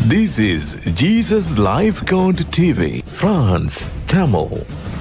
This is Jesus Live Count TV, France, Tamil.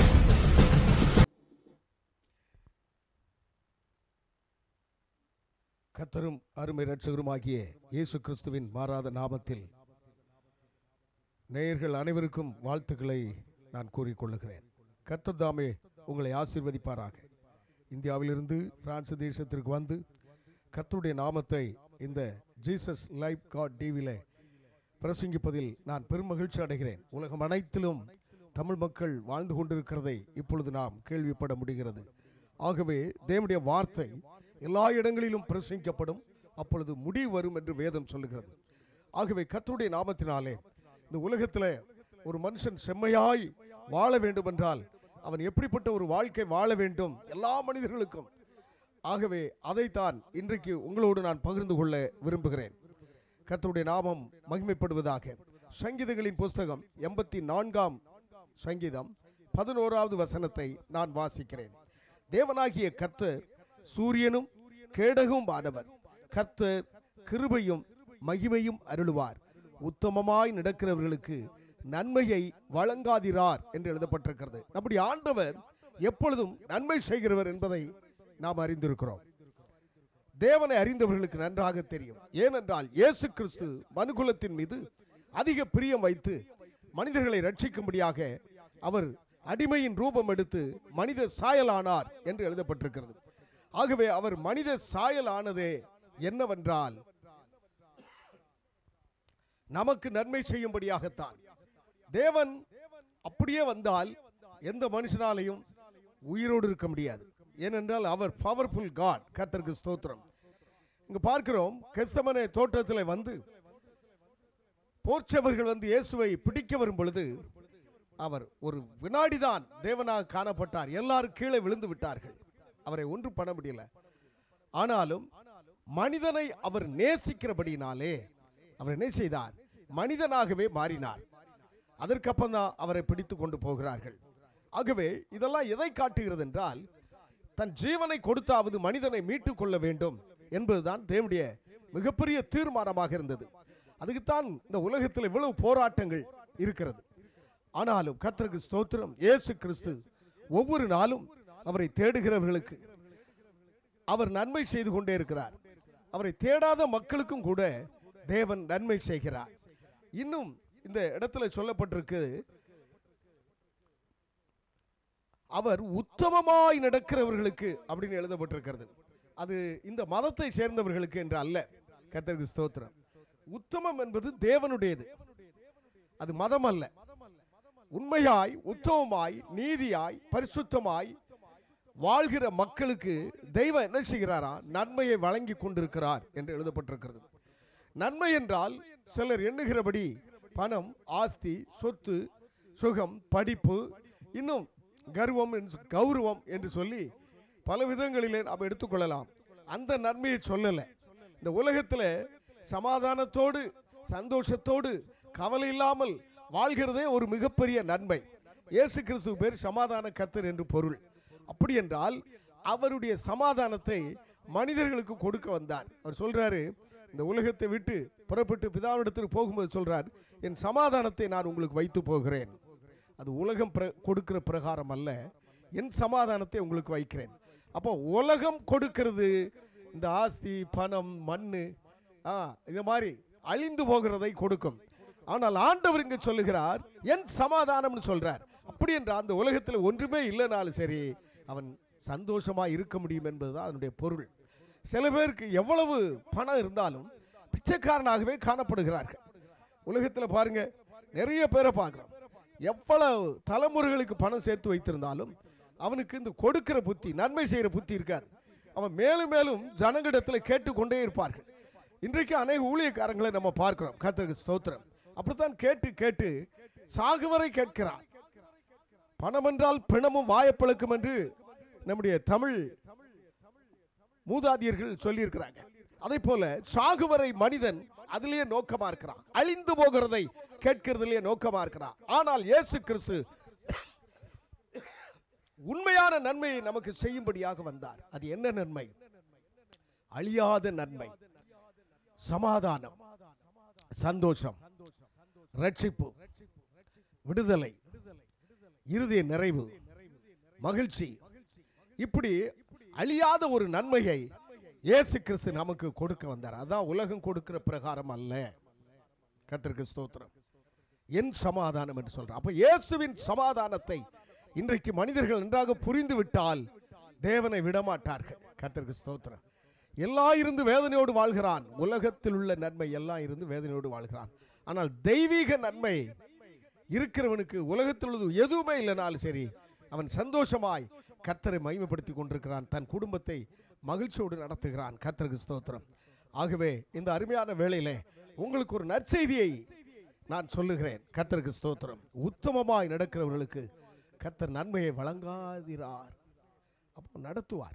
கத்தரும் அருமை ரட்சகருமாகிய இயேசு கிறிஸ்துவின் மாறாத நாமத்தில் நேயர்கள் அனைவருக்கும் வாழ்த்துக்களை நான் கூறிக்கொள்ளுகிறேன் கர்த்தர் தாமே உங்களை ஆசீர்வதிப்பாராக இந்தியாவிலிருந்து பிரான்ஸ் தேசத்திற்கு வந்து கர்த்தருடைய நாமத்தை இந்த ஜீசஸ் லைஃப் காட் டிவியில் பிரசங்கிப்பதில் நான் பெருமகிழ்ச்சி அடைகிறேன் உலகம் அனைத்திலும் தமிழ் மக்கள் வாழ்ந்து கொண்டிருக்கிறதை இப்பொழுது நாம் கேள்விப்பட முடிகிறது ஆகவே தேவனுடைய வார்த்தை எல்லா இடங்களிலும் பிரசங்கிக்கப்படும் அப்பொழுது முடிவு வரும் என்று வேதம் சொல்லுகிறது ஆகவே கர்த்தருடைய நாமத்தினாலே இந்த உலகத்தில் ஒரு மனுஷன் செம்மையாய் வாழ வேண்டும் என்றால் அவன் எப்படிப்பட்ட ஒரு வாழ்க்கை வாழ வேண்டும் எல்லா மனிதர்களுக்கும் ஆகவே அதைத்தான் இன்றைக்கு உங்களோடு நான் பகிர்ந்து கொள்ள விரும்புகிறேன் கர்த்தருடைய நாமம் மகிமைப்படுவதாக சங்கீதங்களின் புஸ்தகம் எண்பத்தி நான்காம் சங்கீதம் பதினோராவது வசனத்தை நான் வாசிக்கிறேன் தேவனாகிய கர்த்தர் சூரியனும் கேடகும் ஆனவர் கர்த்தர் கிருபையும் மகிமையும் அருளுவார் உத்தமமாய் நடக்கிறவர்களுக்கு நன்மையை வழங்காதிரார் என்று எழுதப்பட்டிருக்கிறது நம்முடைய ஆண்டவர் எப்பொழுதும் நன்மை செய்கிறவர் என்பதை நாம் அறிந்திருக்கிறோம் தேவனை அறிந்தவர்களுக்கு நன்றாக தெரியும் ஏனென்றால் இயேசு கிறிஸ்து மனுகுலத்தின் மீது அதிக பிரியம் வைத்து மனிதர்களை ரட்சிக்கும்படியாக அவர் அடிமையின் ரூபம் எடுத்து மனித சாயலானார் என்று எழுதப்பட்டிருக்கிறது ஆகவே அவர் மனித சாயல் ஆனதே என்னவென்றால் நமக்கு நன்மை செய்யும்படியாகத்தான் தேவன் அப்படியே வந்தால் எந்த மனுஷனாலையும் உயிரோடு இருக்க முடியாது ஏனென்றால் அவர் பவர்ஃபுல் காட் கர்த்தருக்கு ஸ்தோத்திரம் இங்க பார்க்கிறோம் கெஸ்தமனே தோட்டத்தில் வந்து போர்ச்சவர்கள் வந்து இயேசுவை பிடிக்க வரும் பொழுது அவர் ஒரு வினாடிதான் தேவனாக காணப்பட்டார் எல்லாரும் கீழே விழுந்து விட்டார்கள் அவரை ஒன்றும் பண்ண முடியல ஆனாலும் மனிதனை அவர் நேசிக்கிறபடினாலே அவர் என்ன செய்தார் மனிதனாகவே மாறினார் அதற்கப்புறம் தான் அவரை பிடித்து கொண்டு போகிறார்கள் ஆகவே இதெல்லாம் எதை காட்டுகிறது என்றால் தன் ஜீவனை கொடுத்தாவது மனிதனை மீட்டுக் கொள்ள வேண்டும் என்பதுதான் தேவனுடைய மிகப்பெரிய தீர்மானமாக இருந்தது அதுக்குத்தான் இந்த உலகத்தில் இவ்வளவு போராட்டங்கள் இருக்கிறது ஆனாலும் கர்த்தருக்கு ஸ்தோத்திரம் இயேசு கிறிஸ்து ஒவ்வொரு நாளும் அவரை தேடுகிறவர்களுக்கு அவர் நன்மை செய்து கொண்டே இருக்கிறார் அவரை தேடாத மக்களுக்கும் கூட தேவன் நன்மை செய்கிறார் இன்னும் இந்த இடத்துல சொல்லப்பட்டிருக்கு அவர் உத்தமமாய் நடக்கிறவர்களுக்கு அப்படின்னு எழுதப்பட்டிருக்கிறது அது இந்த மதத்தை சேர்ந்தவர்களுக்கு என்று அல்ல கர்த்தருக்கு ஸ்தோத்திரம் உத்தமம் என்பது தேவனுடையது அது மதம் அல்ல உண்மையாய் உத்தமமாய் நீதியாய் பரிசுத்தமாய் வாழ்கிற மக்களுக்கு தெய்வம் என்ன செய்கிறாரா நன்மையை வழங்கி கொண்டிருக்கிறார் என்று எழுதப்பட்டிருக்கிறது நன்மை என்றால் சிலர் எண்ணுகிறபடி பணம் ஆஸ்தி சொத்து சுகம் படிப்பு இன்னும் கர்வம் என்று- கௌரவம் என்று சொல்லி பல விதங்களிலே நாம் எடுத்துக்கொள்ளலாம் அந்த நன்மையை சொல்லலை இந்த உலகத்தில் சமாதானத்தோடு சந்தோஷத்தோடு கவலை இல்லாமல் வாழ்கிறதே ஒரு மிகப்பெரிய நன்மை இயேசு கிறிஸ்து பேர் சமாதான கர்த்தர் என்று பொருள் அப்படி என்றால் அவருடைய சமாதானத்தை மனிதர்களுக்கு கொடுக்க வந்தார் அவர் சொல்றாரு இந்த உலகத்தை விட்டு புறப்பட்டு பிதாவிடத்திற்கு போகும்போது சொல்றார் என் சமாதானத்தை நான் உங்களுக்கு வைத்து போகிறேன் அது உலகம் பிர- கொடுக்கிற பிரகாரம் அல்ல என் சமாதானத்தை உங்களுக்கு வைக்கிறேன் அப்போ உலகம் கொடுக்கிறது இந்த ஆஸ்தி பணம் மண்ணு ஆ இந்த மாதிரி அழிந்து போகிறதை கொடுக்கும் ஆனால் ஆண்டவர் இங்க சொல்லுகிறார் என் சமாதானம்னு சொல்றார் அப்படி என்றால் அந்த உலகத்தில் ஒன்றுமே இல்லைனாலும் சரி அவன் சந்தோஷமா இருக்க முடியும் என்பதுதான் அதனுடைய பொருள் சில பேருக்கு எவ்வளவு பணம் இருந்தாலும் பிச்சைக்காரனாகவே காணப்படுகிறார்கள் உலகத்தில் பாருங்க நிறைய பேரை பார்க்குறோம் எவ்வளவு தலைமுறைகளுக்கு பணம் சேர்த்து வைத்திருந்தாலும் அவனுக்கு இந்த கொடுக்கிற புத்தி நன்மை செய்கிற புத்தி இருக்காது அவன் மேலும் மேலும் ஜனங்களிடத்தில் கேட்டுக்கொண்டே இருப்பார்கள் இன்றைக்கு அநேக ஊழியக்காரங்களை நம்ம பார்க்கிறோம் கர்த்தருக்கு ஸ்தோத்திரம் அப்படித்தான் கேட்டு கேட்டு சாகுவரை கேட்கிறான் பணம் என்றால் பிணமும் வாயப்பழக்கும் என்று நம்முடைய தமிழ் மூதாதியர்கள் சொல்லியிருக்கிறாங்க அதே போல சாகுவரை மனிதன் அதிலேயே நோக்கமா இருக்கிறான் அழிந்து போகிறதை கேட்கிறதுலயே நோக்கமா இருக்கிறான் ஆனால் இயேசு கிறிஸ்து உண்மையான நன்மையை நமக்கு செய்யும்படியாக வந்தார் அது என்ன நன்மை அழியாத நன்மை சமாதானம் சந்தோஷம் ரட்சிப்பு விடுதலை இறுதிய நிறைவு மகிழ்ச்சி இப்படி அழியாத ஒரு நன்மையை இயேசு கிறிஸ்து நமக்கு கொடுக்க வந்தார் அதான் உலகம் கொடுக்கிற பிரகாரம் அல்ல கர்த்தருக்கு ஸ்தோத்திரம் என் சமாதானம் என்று சொல்றார் அப்ப இயேசுவின் சமாதானத்தை இன்றைக்கு மனிதர்கள் நன்றாக புரிந்து விட்டால் தேவனை விடமாட்டார்கள் கர்த்தருக்கு ஸ்தோத்திரம் எல்லாம் இருந்து வேதனையோடு வாழ்கிறான் உலகத்தில் உள்ள நன்மை எல்லாம் இருந்து வேதனையோடு வாழ்கிறான் ஆனால் தெய்வீக நன்மை இருக்கிறவனுக்கு உலகத்தில் உள்ளது எதுவுமே இல்லைனாலும் சரி அவன் சந்தோஷமாய் கர்த்தரை மகிமைப்படுத்தி கொண்டிருக்கிறான் தன் குடும்பத்தை மகிழ்ச்சியோடு நடத்துகிறான் கர்த்தருக்கு ஸ்தோத்திரம் ஆகவே இந்த அருமையான வேளையிலே உங்களுக்கு ஒரு நற்செய்தியை நான் சொல்லுகிறேன் கர்த்தருக்கு ஸ்தோத்திரம் உத்தமமாய் நடக்கிறவர்களுக்கு கர்த்தர் நன்மையை வழங்காதிரார் அப்போ நடத்துவார்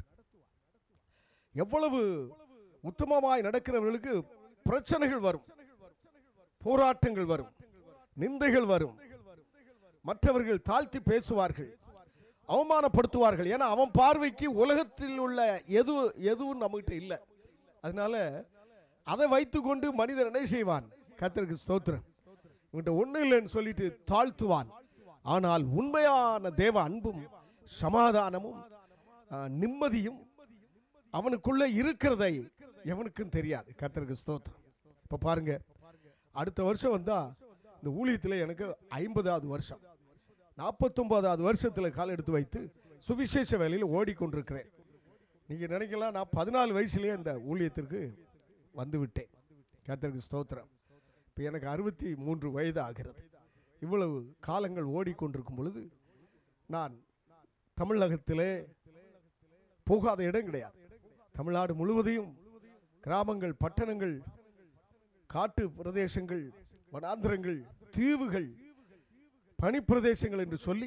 எவ்வளவு உத்தமமாய் நடக்கிறவர்களுக்கு பிரச்சனைகள் வரும் போராட்டங்கள் வரும் நிந்தைகள் வரும் மற்றவர்கள் தாழ்த்தி பேசுவார்கள் அவமானப்படுத்துவார்கள் ஏன்னா அவன் பார்வைக்கு உலகத்தில் உள்ள எது எதுவும் நம்மகிட்ட இல்லை அதனால அதை வைத்துக்கொண்டு மனிதன் என்ன செய்வான் கர்த்தருக்கு ஸ்தோத்திரம் இவன்கிட்ட ஒன்றும் இல்லைன்னு சொல்லிட்டு தாழ்த்துவான் ஆனால் உண்மையான தேவ அன்பும் சமாதானமும் ஆ, நிம்மதியும் அவனுக்குள்ள இருக்கிறதை எவனுக்கும் தெரியாது கர்த்தருக்கு ஸ்தோத்திரம் இப்போ பாருங்க அடுத்த வருஷம் வந்தா இந்த ஊழியத்தில் எனக்கு ஐம்பதாவது வருஷம் நாற்பத்தொன்பதாவது வருஷத்தில் கால் எடுத்து வைத்து சுவிசேஷ வேலையில் ஓடிக்கொண்டிருக்கிறேன் நீங்கள் நினைக்கலாம் நான் பதினாலு வயசுலேயே இந்த ஊழியத்திற்கு வந்து விட்டேன் கர்த்தருக்கு ஸ்தோத்திரம் இப்போ எனக்கு அறுபத்தி மூன்று வயது ஆகிறது இவ்வளவு காலங்கள் ஓடிக்கொண்டிருக்கும் பொழுது நான் தமிழகத்திலே போகாத இடம் கிடையாது தமிழ்நாடு முழுவதையும் கிராமங்கள் பட்டணங்கள் காட்டு பிரதேசங்கள் வனாந்திரங்கள் தீவுகள் பனிப்பிரதேசங்கள் என்று சொல்லி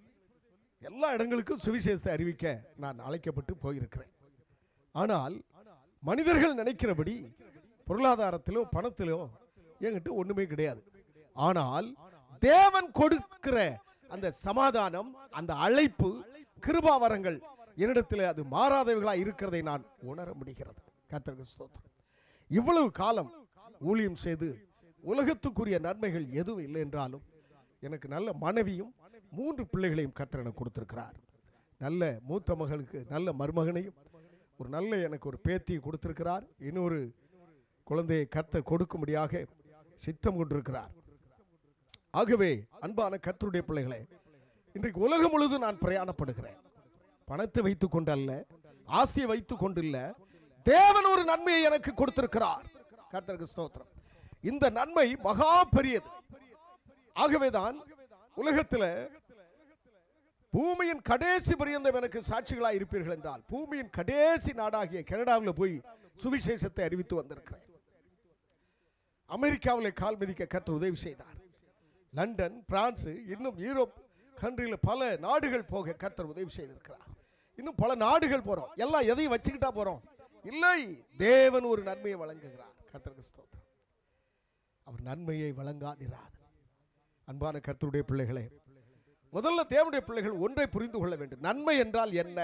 எல்லா இடங்களுக்கும் சுவிசேஷத்தை அறிவிக்க நான் அழைக்கப்பட்டு போயிருக்கிறேன் ஆனால் மனிதர்கள் நினைக்கிறபடி பொருளாதாரத்திலோ பணத்திலோ என்கிட்ட ஒண்ணுமே கிடையாது ஆனால் தேவன் கொடுக்கிற அந்த சமாதானம் அந்த அழைப்பு கிருபாவரங்கள் என்னிடத்தில் அது மாறாதவைகளா இருக்கிறதை நான் உணர முடிகிறது கர்த்தருக்கு ஸ்தோத்திரம் இவ்வளவு காலம் ஊழியம் செய்து உலகத்துக்குரிய நன்மைகள் எதுவும் இல்லை என்றாலும் எனக்கு நல்ல மனைவியும் மூன்று பிள்ளைகளையும் கர்த்தர் எனக்கு கொடுத்திருக்கிறார் நல்ல மூத்த மகளுக்கு நல்ல மருமகனையும் ஒரு நல்ல எனக்கு ஒரு பேத்தியும் கொடுத்திருக்கிறார் இன்னொரு குழந்தையை கர்த்தர் கொடுக்கும்படியாக சித்தம் கொண்டிருக்கிறார் ஆகவே அன்பான கர்த்தருடைய பிள்ளைகளே இன்றைக்கு உலகம் முழுதும் நான் பிரயாணப்படுகிறேன் பணத்தை வைத்துக் கொண்டு அல்ல ஆசையை வைத்துக் கொண்டு இல்ல தேவன் ஒரு நன்மையை எனக்கு கொடுத்திருக்கிறார் கர்த்தருக்கு ஸ்தோத்திரம் இந்த நன்மை மகா பெரியது ஆகவேதான் உலகத்தில் பூமியின் கடைசி பரியந்தம் எனக்கு சாட்சிகளாய் இருப்பீர்கள் என்றால் பூமியின் கடைசி நாடாகிய கனடாவில் போய் சுவிசேஷத்தை அறிவித்து வந்திருக்கிறேன் அமெரிக்காவில் கால் மிதிக்க கற்று உதவி செய்தார் லண்டன் பிரான்ஸ் இன்னும் யூரோப் கண்ட்ரியில் பல நாடுகள் போக கர்த்தர் உதவி செய்திருக்கிறார் இன்னும் பல நாடுகள் போறோம் எல்லாம் எதையும் வச்சுக்கிட்டா போறோம் இல்லை தேவன் ஒரு நன்மையை வழங்குகிறார் கர்த்தருக்கு ஸ்தோத்திரம் அவர் நன்மையை வழங்காதிரார் அன்பான கர்த்தருடைய பிள்ளைகளே முதல்ல தேவனுடைய பிள்ளைகள் ஒன்றை புரிந்து கொள்ள வேண்டும் நன்மை என்றால் என்ன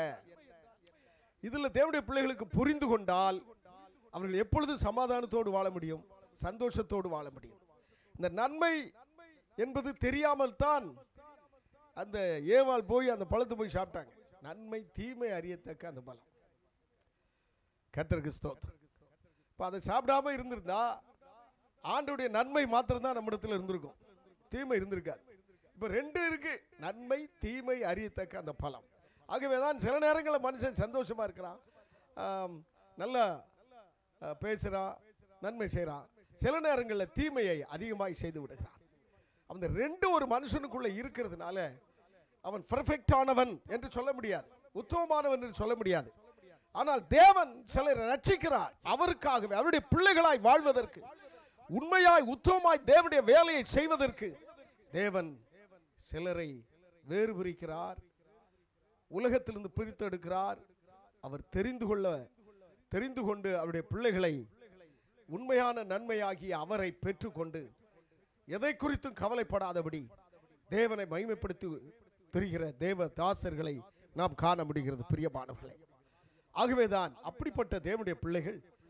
இதுல தேவனுடைய பிள்ளைகளுக்கு புரிந்து கொண்டால் அவர்கள் எப்பொழுதும் சமாதானத்தோடு வாழ முடியும் சந்தோஷத்தோடு வாழ முடியும் இந்த நன்மை என்பது தெரியாமல் தான் அந்த ஏவாள் போய் அந்த பழத்தை போய் சாப்பிட்டாங்க நன்மை தீமை அறியத்தக்க அந்த பழம் கர்த்தருக்கு ஸ்தோத்திரம் இப்போ அதை சாப்பிடாம இருந்திருந்தா ஆண்டுடைய நன்மை மாத்திரம் தான் நம்மிடத்தில் இருந்திருக்கும் தீமை இருந்திருக்காது இப்போ ரெண்டு இருக்கு நன்மை தீமை அறியத்தக்க அந்த பழம் ஆகவே தான் சில நேரங்களில் மனுஷன் சந்தோஷமா இருக்கிறான் ஆம், நல்லா அஹ், பேசுறான் நன்மை செய்கிறான் சில நேரங்களில் தீமையை அதிகமாய் செய்து விடுகிறான் அந்த ரெண்டு ஒரு மனுஷனுக்குள்ள இருக்கிறதுனால அவன் பெர்ஃபெக்ட் ஆனவன் என்று சொல்ல முடியாது உத்தமமானவன் என்று சொல்ல முடியாது ஆனால் தேவன் சிலரை ரட்சிக்கிறார் அவருக்காகவே அவருடைய பிள்ளைகளாய் வாழ்வதற்கு உண்மையாய் உத்தமமாய் தேவனுடைய வேலையை செய்வதற்கு தேவன் சிலரை வேறு பிரிக்கிறார் உலகத்திலிருந்து பிரித்து எடுக்கிறார் அவர் தெரிந்து கொள்ள தெரிந்து கொண்டு அவருடைய பிள்ளைகளை உண்மையான நன்மையாகிய அவரை பெற்றுக்கொண்டு எதை குறித்தும் கவலைப்படாதபடி தேவனை மகிமைப்படுத்தி திரிகிற தேவ தாசர்களை நாம் காண முடிகிறது பிரியமானவர்களே ஆகவேதான் அப்படிப்பட்ட தேவனுடைய பிள்ளைகள்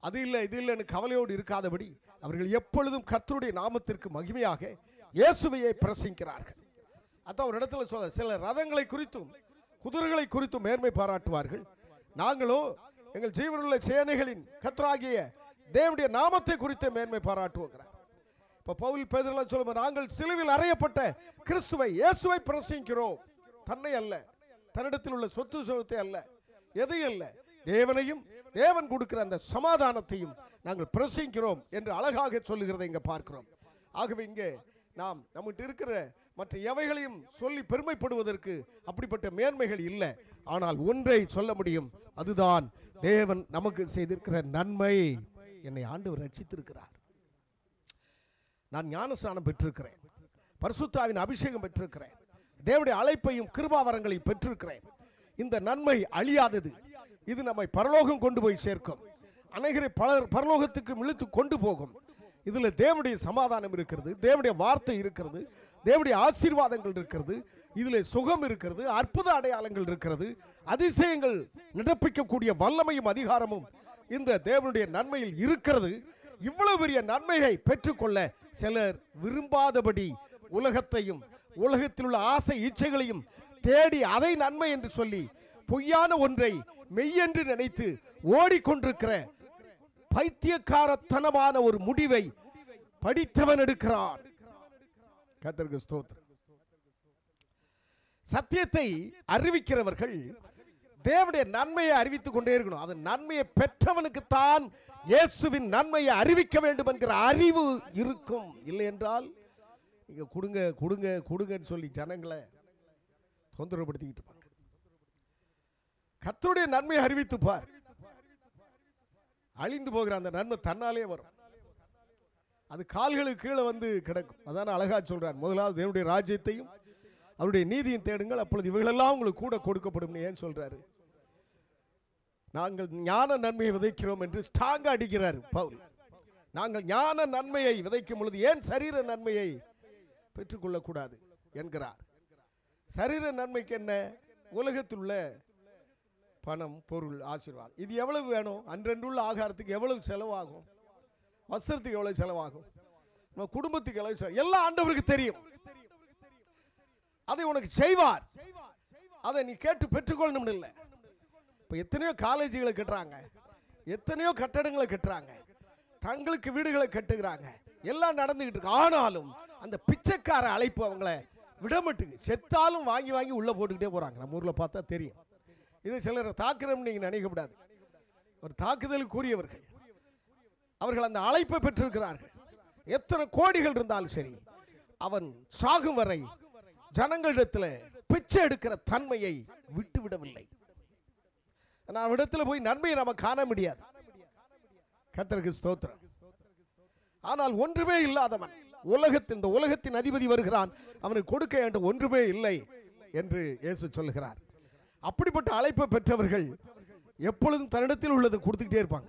அது இல்லை இது இல்லைன்னு கவலையோடு இருக்காதபடி அவர்கள் எப்பொழுதும் கர்த்தருடைய நாமத்திற்கு மகிமையாக இயேசுவையை பிரசங்கிக்கிறார்கள் அதான் ஒரு இடத்துல சொல்ல சில ரதங்களை குறித்தும் குதிரைகளை குறித்தும் மேன்மை பாராட்டுவார்கள் நாங்களோ எங்கள் ஜீவனுள்ள சேனைகளின் கர்த்தராகிய தேவனுடைய நாமத்தை குறித்து மேன்மை பாராட்டுவோங்கிறார் இப்ப பவுல் பேதர்லாம் சொல்லும்போது நாங்கள் சிலுவில் அறையப்பட்ட கிறிஸ்துவை இயேசுவை பிரசங்கிக்கிறோம் தன்னை அல்ல தன்னிடத்தில் உள்ள சொத்து சுகத்தை அல்ல எதையும் அல்ல தேவனையும் தேவன் கொடுக்கிற அந்த சமாதானத்தையும் நாங்கள் பிரசங்கிக்கிறோம் என்று அழகாக சொல்லுகிறதை இங்க பார்க்கிறோம் ஆகவே இங்கே நாம் நம்மகிட்ட இருக்கிற மற்ற எவைகளையும் சொல்லி பெருமைப்படுவதற்கு அப்படிப்பட்ட மேன்மைகள் இல்லை ஆனால் ஒன்றை சொல்ல முடியும் அதுதான் தேவன் நமக்கு செய்திருக்கிற நன்மை என்னை ஆண்டவர் ரட்சித்திருக்கிறார் நான் ஞானஸ்நானம் பெற்றிருக்கிறேன் பரிசுத்தாவின் அபிஷேகம் பெற்றிருக்கிறேன் தேவனுடைய அழைப்பையும் கிருபாவரங்களையும் பெற்றிருக்கிறேன் இந்த நன்மை அழியாதது இது நம்மை பரலோகம் கொண்டு போய் சேர்க்கும் அநேகரை பலர் பரலோகத்துக்கு இழுத்து கொண்டு போகும் இதுல தேவனுடைய சமாதானம் இருக்கிறது தேவனுடைய வார்த்தை இருக்கிறது தேவனுடைய ஆசீர்வாதங்கள் இருக்கிறது இதுல சுகம் இருக்கிறது அற்புத அடையாளங்கள் இருக்கிறது அதிசயங்கள் நடப்பிக்கக்கூடிய வல்லமையும் அதிகாரமும் இந்த தேவனுடைய நன்மையில் இருக்கிறது இவ்வளவு பெரிய நன்மையை பெற்றுக்கொள்ள சிலர் விரும்பாதபடி உலகத்தையும் உலகத்தில் உள்ள ஆசை இச்சைகளையும் தேடி அதை நன்மை என்று சொல்லி பொய்யான ஒன்றை மெய்யென்று நினைத்து ஓடிக்கொண்டிருக்கிற பைத்தியக்காரத்தனமான ஒரு முடிவை படித்தவன் எடுக்கிறான் கர்த்தருக்கு ஸ்தோத்திரம் சத்தியத்தை அறிவிக்கிறவர்கள் தேவனுடைய நன்மையை அறிவித்துக் கொண்டே இருக்கணும் அது நன்மையை பெற்றவனுக்கு தான் இயேசுவின் நன்மையை அறிவிக்க வேண்டும் என்கிற அறிவு இருக்கும் இல்லை என்றால் நீங்க கொடுங்க கொடுங்க கொடுங்கன்னு சொல்லி ஜனங்களை தொந்தரவுபடுத்திக்கிட்டு இருப்பாங்க கர்த்தருடைய நன்மையை அறிவித்து பார் அழிந்து போகிற அந்த நன்மை தன்னாலே வரும் அது கால்களுக்கு கீழே வந்து கிடக்கும் அதான அழகா சொல்றார் முதலாவது தேவனுடைய ராஜ்யத்தையும் அவருடைய நீதியும் தேடுங்கள் அப்பொழுது இவைகளெல்லாம் உங்களுக்கு கூட கொடுக்கப்படும் ஏன் சொல்றாரு நாங்கள் ஞான நன்மையை விதைக்கிறோம் என்று ஸ்ட்ராங்கா அடிக்கிறார் பவுல் நாங்கள் ஞான நன்மையை விதைக்கும் பொழுது ஏன் சரீர நன்மையை பெற்றுக்கொள்ளக்கூடாது என்கிறார் சரீர நன்மைக்கு என்ன உலகத்தில் உள்ள பணம் பொருள் ஆசீர்வாதம் இது எவ்வளவு வேணும் அன்றன்றுள்ள ஆகாரத்துக்கு எவ்வளவு செலவாகும் வஸ்திரத்துக்கு எவ்வளவு செலவாகும் நம்ம குடும்பத்துக்கு எவ்வளவு செலவு எல்லாம் ஆண்டவருக்கு தெரியும் அதை உனக்கு செய்வார் அதை நீ கேட்டு பெற்றுக்கொள்ளணும் இல்லை இப்போ எத்தனையோ காலேஜுகளை கட்டுறாங்க எத்தனையோ கட்டடங்களை கட்டுறாங்க தங்களுக்கு வீடுகளை கட்டுகிறாங்க எல்லாம் நடந்துகிட்டு இருக்கு ஆனாலும் அந்த பிச்சைக்கார அழைப்பு அவங்கள விடமாட்டுக்கு செத்தாலும் வாங்கி வாங்கி உள்ள போட்டுக்கிட்டே போறாங்க நம்ம ஊர்ல பார்த்தா தெரியும் இது சிலர் தாக்குறோம் நீங்க நினைக்கக்கூடாது ஒரு தாக்குதலுக்குரியவர்கள் அவர்கள் அந்த அழைப்பை பெற்றிருக்கிறார்கள் எத்தனை கோடிகள் இருந்தாலும் சரி அவன் சாகும் வரை ஜனங்களிடத்தில் பிச்சை எடுக்கிற தன்மையை விட்டு விடவில்லை நான் இடத்துல போய் நன்மையை நாம காண முடியாது கர்த்தருக்கு ஸ்தோத்திரம் ஆனால் ஒன்றுமே இல்லாதவன் உலகத்தின் இந்த உலகத்தின் அதிபதி வருகிறான் அவனுக்கு கொடுக்க வேண்டும் ஒன்றுமே இல்லை என்று இயேசு சொல்லுகிறார் அப்படிப்பட்ட அழைப்பை பெற்றவர்கள் எப்பொழுதும் தன்னிடத்தில் உள்ளதை கொடுத்துக்கிட்டே இருப்பாங்க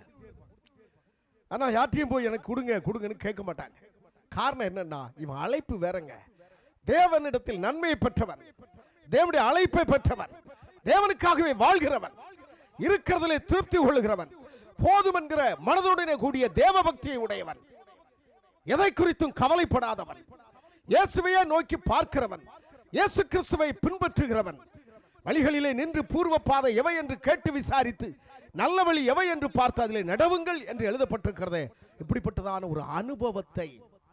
ஆனா யார்ட்டையும் போய் எனக்கு கொடுங்க கொடுங்கன்னு கேட்க மாட்டாங்க காரணம் என்னன்னா இவன் அழைப்பு வேறங்க தேவனிடத்தில் நன்மையை பெற்றவன் தேவனுடைய அழைப்பை பெற்றவன் தேவனுக்காகவே வாழ்கிறவன் இருக்கிறதிலே திருப்தி கொள்ளுகிறவன் போதும் என்கிற மனதுடனே கூடிய தேவ பக்தியை உடையவன் எதை குறித்தும் கவலைப்படாதவன் இயேசுவையே நோக்கி பார்க்கிறவன் இயேசு கிறிஸ்துவை பின்பற்றுகிறவன் வழிகளிலே நின்று பூர்வ பாதை எவை என்று கேட்டு விசாரித்து நல்ல வழி எவை என்று பார்த்து அதிலே நடவுங்கள் என்று எழுதப்பட்டிருக்கிறதே இப்படிப்பட்டதான ஒரு அனுபவத்தை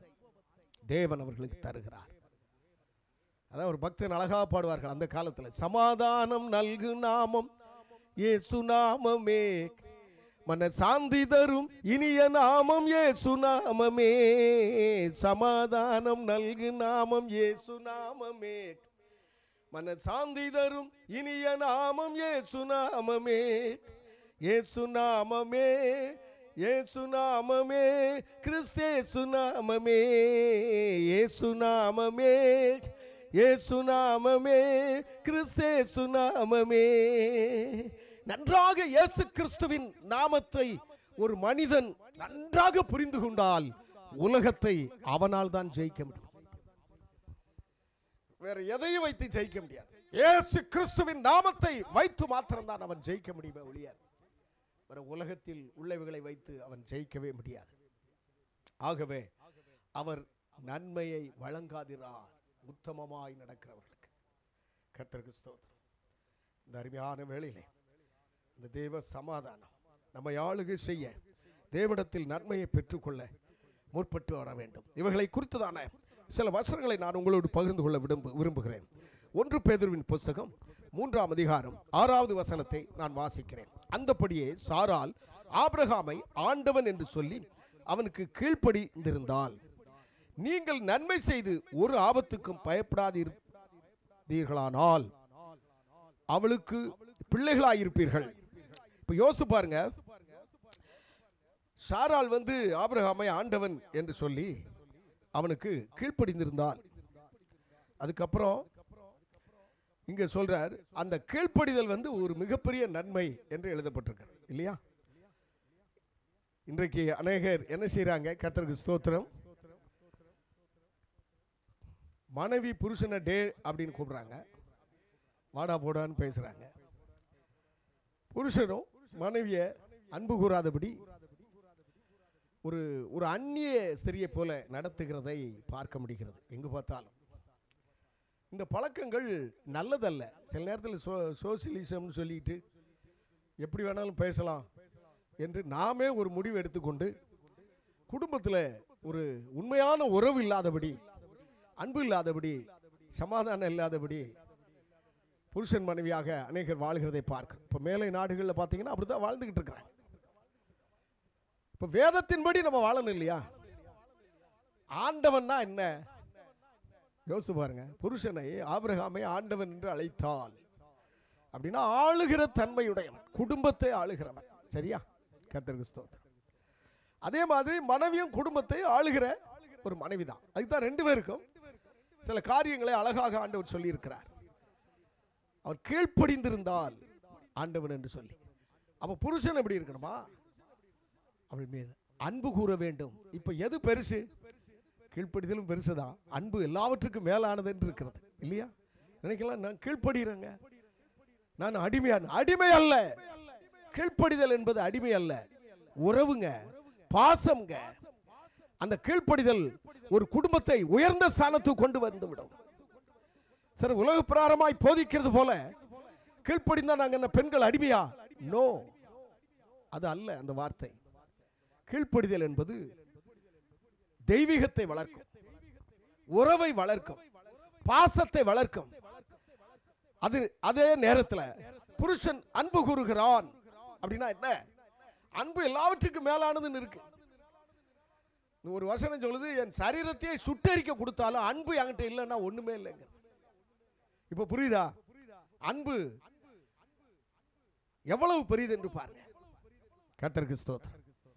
தேவன் அவர்களுக்கு தருகிறார் அதான் ஒரு பக்தன் அழகா பாடுவார்கள் அந்த காலத்துல சமாதானம் நல்கு நாமம் இயேசு நாமமே மன சாந்தி தரும் இனிய நாமம் இயேசு நாமமே சமாதானம் நல்கு நாமம் இயேசு நாமமே மன சாந்தி தரும் இனிய நாமம் இயேசு நாமமே இயேசு நாமமே இயேசு நாமமே கிறிஸ்தேசு நாமமே இயேசு நாமமே இயேசு நாமமே கிறிஸ்தேசு நாமமே நன்றாக இயேசு கிறிஸ்துவின் நாமத்தை ஒரு மனிதன் நன்றாக புரிந்து கொண்டால் உலகத்தை அவனால் தான் ஜெயிக்க முடியும் வேற எதையும் வைத்து ஜெயிக்க முடியாது இயேசு கிறிஸ்துவின் நாமத்தை வைத்து மாத்திரம்தான் அவன் ஜெயிக்க முடியுமே ஒழியாது வேற உலகத்தில் உள்ளவைகளை வைத்து அவன் ஜெயிக்கவே முடியாது ஆகவே அவர் நன்மையை வழங்காதிரார் உத்தமமாய் நடக்கிறவர்களுக்கு கர்த்தருக்கு ஸ்தோத்திரம் இந்த அருமையான வேளையிலே இந்த தேவ சமாதானம் நம்மை ஆளுகை செய்ய தேவனிடத்தில் நன்மையை பெற்றுக்கொள்ள முற்பட்டு வர வேண்டும் இவைகளை குறித்ததான சில வசனங்களை நான் உங்களோடு பகிர்ந்து கொள்ள விரும்பு விரும்புகிறேன் ஒன்று பேதுருவின் புஸ்தகம் மூன்றாம் அதிகாரம் ஆறாவது வசனத்தை நான் வாசிக்கிறேன் அந்தபடியே சாரால் ஆபிரகாமை ஆண்டவன் என்று சொல்லி அவனுக்கு கீழ்ப்படிந்திருந்தால் நீங்கள் நன்மை செய்து ஒரு ஆபத்துக்கும் பயப்படாதீர்களானால் அவளுக்கு பிள்ளைகளாயிருப்பீர்கள் இப்ப யோசித்து பாருங்க சாரால் வந்து ஆபிரகாமை ஆண்டவன் என்று சொல்லி அவனுக்கு கீழ்ப்படிந்திருந்தால் அதுக்கப்புறம் இங்க சொல்றார் அந்த கீழ்ப்படிதல் வந்து ஒரு மிகப்பெரிய நன்மை என்று எழுதப்பட்டிருக்கிறது இல்லையா இன்றைக்கு அநேகர் என்ன செய்றாங்க கர்த்தருக்கு ஸ்தோத்திரம் மனைவி புருஷனை டே அப்படின்னு கூப்பிடுறாங்க வாடா போடான்னு பேசுறாங்க புருஷனும் மனைவியை அன்பு கூறாதபடி ஒரு ஒரு அந்நிய ஸ்திரியை போல நடத்துகிறதை பார்க்க முடிகிறது எங்கு பார்த்தாலும் இந்த பழக்கங்கள் நல்லதல்ல சில நேரத்தில் சோ சோசியலிசம்னு சொல்லிட்டு எப்படி வேணாலும் பேசலாம் என்று நாமே ஒரு முடிவு எடுத்துக்கொண்டு குடும்பத்தில் ஒரு உண்மையான உறவு இல்லாதபடி அன்பு இல்லாதபடி சமாதானம் இல்லாதபடி புருஷன் மனைவியாக அநேகர் வாழ்கிறதை பார்க்கிறோம் இப்போ மேலை நாடுகளில் பார்த்தீங்கன்னா அப்படி தான் வாழ்ந்துக்கிட்டு இருக்கிறாங்க இப்போ வேதத்தின்படி நம்ம வாழணும் இல்லையா ஆண்டவன்னா என்ன யோசிச்சு பாருங்க புருஷனை ஆபிரகாமை ஆண்டவன் என்று அழைத்தால் அப்படின்னா ஆளுகிற தன்மையுடையவன் குடும்பத்தை ஆளுகிறவன் சரியா கர்த்தருக்கு ஸ்தோத்திரம் அதே மாதிரி மனைவியும் குடும்பத்தை ஆளுகிற ஒரு மனைவி தான் அதுதான் ரெண்டு பேருக்கும் சில காரியங்களை அழகாக ஆண்டவர் சொல்லியிருக்கிறார் அவர் கீழ்ப்படிந்திருந்தால் ஆண்டவன் என்று சொல்லி அப்ப புருஷன் எப்படி இருக்கணுமா அவள் மீது அன்பு கூற வேண்டும் இப்ப எது பெருசு கீழ்ப்படிதலும் பெருசுதான் அன்பு எல்லாவற்றுக்கும் மேலானது என்று இருக்கிறது இல்லையா நினைக்கலாம் நான் கீழ்ப்படுகிறேங்க நான் அடிமையான அடிமை அல்ல கீழ்ப்படிதல் என்பது அடிமை அல்ல உறவுங்க பாசம்ங்க அந்த கீழ்ப்படிதல் ஒரு குடும்பத்தை உயர்ந்த ஸ்தானத்துக்கு கொண்டு வந்து விடும் சரி உலக பிரகாரமாய் போதிக்கிறது போல கீழ்ப்படிந்தா நாங்க என்ன பெண்கள் அடிமையா நோ அது அல்ல அந்த வார்த்தை கீழ்ப்படிதல் என்பது தெய்வீகத்தை வளர்க்கும் உறவை வளர்க்கும் பாசத்தை வளர்க்கும் அது அதே நேரத்தில் புருஷன் அன்பு கூறுகிறான் அப்படின்னா என்ன அன்பு எல்லாவற்றுக்கும் மேலானதுன்னு இருக்கு இந்த ஒரு வசனம் சொல்லுது என் சரீரத்தையே சுட்டரிக்க கொடுத்தாலும் அன்பு என்கிட்ட இல்லைன்னா ஒண்ணுமே இல்லைங்க இப்ப புரியுதா அன்பு எவ்வளவு பெரியது என்று பாருங்க கர்த்தருக்கு ஸ்தோத்திரம்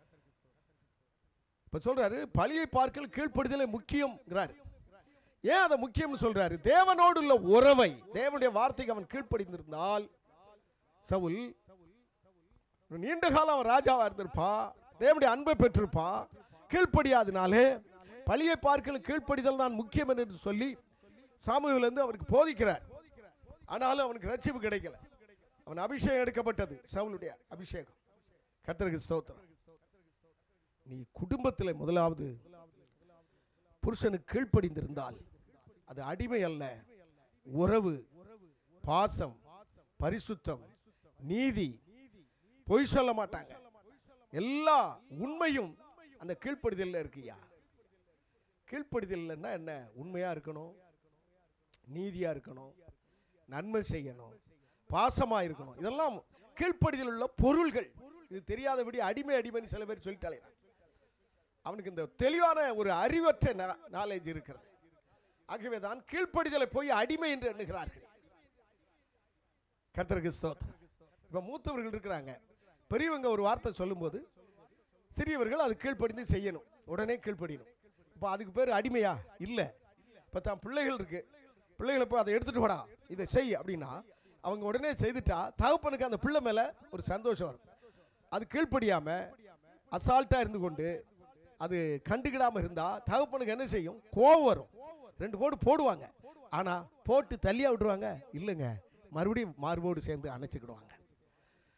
இப்ப சொல்றாரு பழியை பார்க்கல் கீழ்ப்படுதலே முக்கியம்ங்கிறாரு ஏன் அதை முக்கியம்னு சொல்றாரு தேவனோடு உள்ள உறவை தேவனுடைய வார்த்தைக்கு அவன் கீழ்ப்படிந்திருந்தால் சவுல் ஒரு நீண்ட காலம் அவன் ராஜாவா இருந்திருப்பான் தேவனுடைய அன்பை பெற்றிருப்பான் கீழ்ப்படியாதனாலே பழியை பார்க்கல் கீழ்ப்படிதல் தான் முக்கியம் என்று சொல்லி சாமுவேல் வந்து அவருக்கு போதிக்கிறார் ஆனாலும் அவனுக்கு ரட்சிப்பு கிடைக்கல அவன் அபிஷேகம் எடுக்கப்பட்டது சவுலுடைய அபிஷேகம் கர்த்தருக்கு ஸ்தோத்திரம் நீ குடும்பத்தில் முதலாவது புருஷனுக்கு கீழ்ப்படிந்திருந்தால் அது அடிமை அல்ல உறவு பாசம் பரிசுத்தம் நீதி பொய் சொல்ல மாட்டாங்க எல்லா உண்மையும் அந்த கீழ்ப்படிதல்ல இருக்குயா கீழ்ப்படிதல்னா என்ன உண்மையா இருக்கணும் நீதியா இருக்கணும் நன்மை செய்யணும் பாசமா இருக்கணும் இதெல்லாம் கீழ்ப்படிதல் உள்ள பொருள்கள் இது தெரியாதபடி அடிமை அடிமைன்னு சில பேர் சொல்லிட்டாலே அவனுக்கு இந்த தெளிவான ஒரு அறிவற்ற நாலேஜ் இருக்கிறது ஆகவே தான் கீழ்ப்படிதலை போய் அடிமை என்று எண்ணுகிறார்கள் கர்த்தருக்கு ஸ்தோத்திரம் இப்ப மூத்தவர்கள் இருக்கிறாங்க பெரியவங்க ஒரு வார்த்தை சொல்லும்போது சிறியவர்கள் அது கீழ்ப்படிந்து செய்யணும் உடனே கீழ்ப்படியணும் இப்போ அதுக்கு பேர் அடிமையா இல்லை இப்போ தான் பிள்ளைகள் இருக்கு பிள்ளைகளை போய் அதை எடுத்துட்டு வாடா இதை செய் அப்படின்னா அவங்க உடனே செய்துட்டா தகப்பனுக்கு அந்த பிள்ளை மேல ஒரு சந்தோஷம் வரும் அது கீழ்ப்படியாம அசால்ட்டா இருந்து கொண்டு அது கண்டுக்கிடாம இருந்தா தகப்பனுக்கு என்ன செய்யும் கோவம் வரும் ரெண்டு போடு போடுவாங்க ஆனா போட்டு தள்ளியா விட்டுருவாங்க இல்லைங்க மறுபடியும் மார்போடு சேர்ந்து அணைச்சிக்கிடுவாங்க